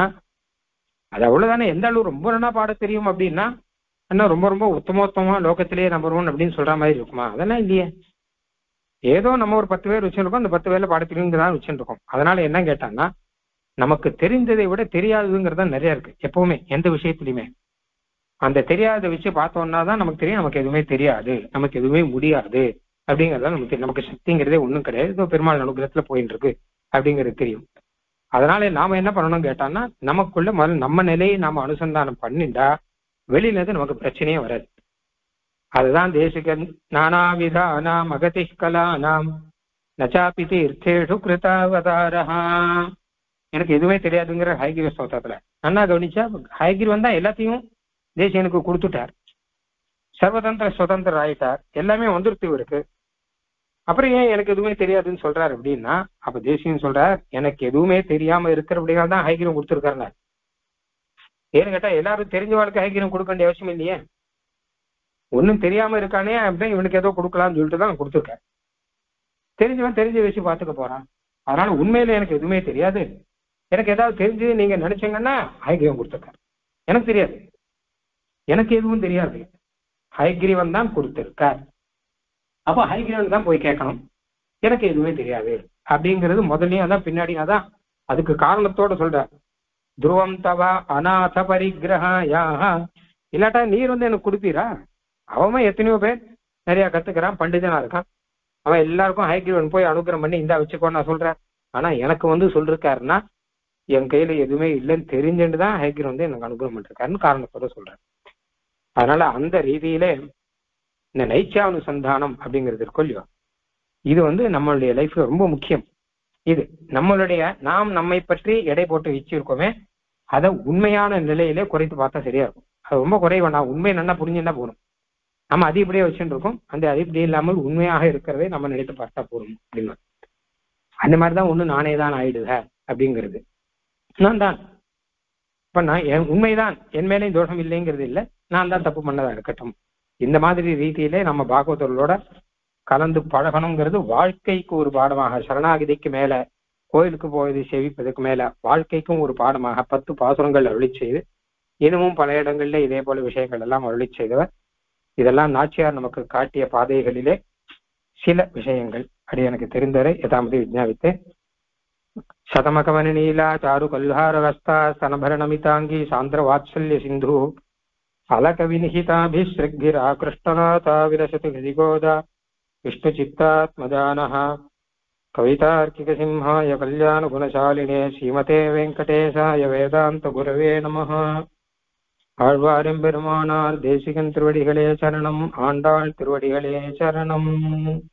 அது அவ்வளவுதானே எந்த அளவு ரொம்ப நன்னா பாட தெரியும் அப்படின்னா என்ன ரொம்ப ரொம்ப உத்தமோத்தமா லோகத்திலேயே நம்பர் ஒன் அப்படின்னு சொல்ற மாதிரி இருக்குமா அதெல்லாம் இல்லையே ஏதோ நம்ம ஒரு பத்து பேர் வச்சிருக்கோம் அந்த பத்து பேர்ல பாட தெரியுங்கிறதா வச்சுருக்கோம் அதனால என்ன கேட்டான்னா நமக்கு தெரிந்ததை விட தெரியாததுங்கிறதா நிறைய இருக்கு எப்பவுமே எந்த விஷயத்துலையுமே அந்த தெரியாத விஷயம் பார்த்தோம்னா தான் நமக்கு தெரியும் நமக்கு எதுவுமே தெரியாது நமக்கு எதுவுமே முடியாது அப்படிங்கறத நமக்கு தெரியும். நமக்கு சக்திங்கிறதே ஒண்ணும் கிடையாது இதோ பெருமாள் அனுகிரகத்துல போயிட்டு இருக்கு அப்படிங்கிறது தெரியும் அதனால நாம என்ன பண்ணணும் கேட்டான்னா நமக்குள்ள முதல்ல நம்ம நிலையை நாம அனுசந்தானம் பண்ணிண்டா வெளியில இருந்து நமக்கு பிரச்சனையே வராது அதுதான் தேசிகன் நானாவிதானாம் அகதி கலானாம் நச்சாபி தீர்த்தேஷு கிருதாவதாரஹா எனக்கு எதுவுமே தெரியாதுங்கிற ஹயகிரி ஸ்தோத்திரத்துல நன்னா கவனிச்சா ஹயகிரி வந்தா எல்லாத்தையும் தேசியனுக்கு கொடுத்துட்டார் சர்வதந்திர சுதந்திர ஆயிட்டார் எல்லாமே வந்துருத்து இவருக்கு அப்புறம் ஏன் எனக்கு எதுவுமே தெரியாதுன்னு சொல்றாரு அப்படின்னா அப்ப தேசியம் சொல்றார் எனக்கு எதுவுமே தெரியாம இருக்கிறபடியால் தான் ஹைகிரம் கொடுத்துருக்காருங்க ஏன்னு கேட்டா எல்லாரும் தெரிஞ்ச வாழ்க்கை ஹைகிரம் கொடுக்க வேண்டிய அவசியம் இல்லையே ஒன்னும் தெரியாம இருக்கானே அப்படின்னு இவனுக்கு ஏதோ கொடுக்கலாம்னு சொல்லிட்டு தான் கொடுத்துருக்காரு தெரிஞ்சவன் தெரிஞ்ச வச்சு பார்த்துக்க போறான் அதனால உண்மையில எனக்கு எதுவுமே தெரியாது எனக்கு ஏதாவது தெரிஞ்சு நீங்க நினைச்சீங்கன்னா ஹைகிரீவன் கொடுத்துருக்காரு எனக்கு தெரியாது எனக்கு எதுவும் தெரியாது ஹைகிரீவன் தான் கொடுத்திருக்கார் அப்ப ஹைகிரீவன் தான் போய் கேட்கணும் எனக்கு எதுவுமே தெரியாது அப்படிங்கிறது முதல்லயும் அதான் பின்னாடியும் அதான் அதுக்கு காரணத்தோட சொல்ற துருவம் தவா அநாத பரிகிரகாயா இல்லாட்டா நீர் வந்து எனக்கு கொடுப்பீரா அவன் எத்தனையோ பேர் நிறைய கத்துக்கிறான் பண்டிதனா இருக்கான் அவன் எல்லாருக்கும் ஹைகிரீவன் போய் அனுகிரகம் பண்ணி இந்தா வச்சுக்கோ நான் சொல்றேன் ஆனா எனக்கு வந்து சொல்லிருக்காருன்னா என் கையில எதுவுமே இல்லைன்னு தெரிஞ்சுட்டு தான் ஹைகிரீவன் வந்து எனக்கு அனுகிரகம் பண்ணிருக்காருன்னு காரணத்தோட சொல்றேன் அதனால அந்த ரீதியிலே இந்த நைச்சானுசந்தானம் அப்படிங்கிறது இருக்கும் இல்லையோ இது வந்து நம்மளுடைய லைஃப்ல ரொம்ப முக்கியம் இது நம்மளுடைய நாம் நம்மை பற்றி எடை போட்டு வச்சிருக்கோமே அதை உண்மையான நிலையிலே குறைத்து பார்த்தா சரியா இருக்கும் அது ரொம்ப குறைவா நான் உண்மையை நல்லா புரிஞ்சுன்னா போகணும் நம்ம அதிபடியே வச்சுட்டு இருக்கோம் அந்த அதிபடி இல்லாமல் உண்மையாக இருக்கிறதை நம்ம நினைத்து பார்த்தா போதும் அப்படின்னு அந்த மாதிரிதான் ஒண்ணு நானே தான் ஆயிடுக அப்படிங்கிறது நான் தான் இப்ப நான் என் உண்மைதான் என் மேலேயும் தோஷம் இல்லைங்கிறது இல்லை நான் தான் தப்பு பண்ணதா இருக்கட்டும் இந்த மாதிரி ரீதியிலே நம்ம பாகவதர்களோட கலந்து பழகணுங்கிறது வாழ்க்கைக்கு ஒரு பாடமாக சரணாகிதிக்கு மேல கோயிலுக்கு போவது செவிப்பதுக்கு மேல வாழ்க்கைக்கும் ஒரு பாடமாக பத்து பாசுரங்கள் அருளி செய்து இன்னமும் பல இடங்கள்ல இதே போல விஷயங்கள் எல்லாம் அருளி செய்தவர் இதெல்லாம் நாச்சியார் நமக்கு காட்டிய பாதைகளிலே சில விஷயங்கள் அப்படி எனக்கு தெரிந்தவரை எதாவது விஜாபித்தேன் శతమకమని నీలా చారు కల్హారవస్తా స్తనభరణమితాంగి సాంద్ర వాత్సల్య సింధు అలక వినిహితాభిసృగ్భిరాకృష్టనాథా విరసతు హృదిగోద विष्णुचित्तात्मजानः कवितार्किकसिंहाय कल्याणगुणशालिने श्रीमते वेङ्कटेशाय वेदान्तगुरवे नमः ஆழ்வாரும் பெருமானார் தேசிகன் திருவடிகளே சரணம் ஆண்டாள் திருவடிகளே சரணம்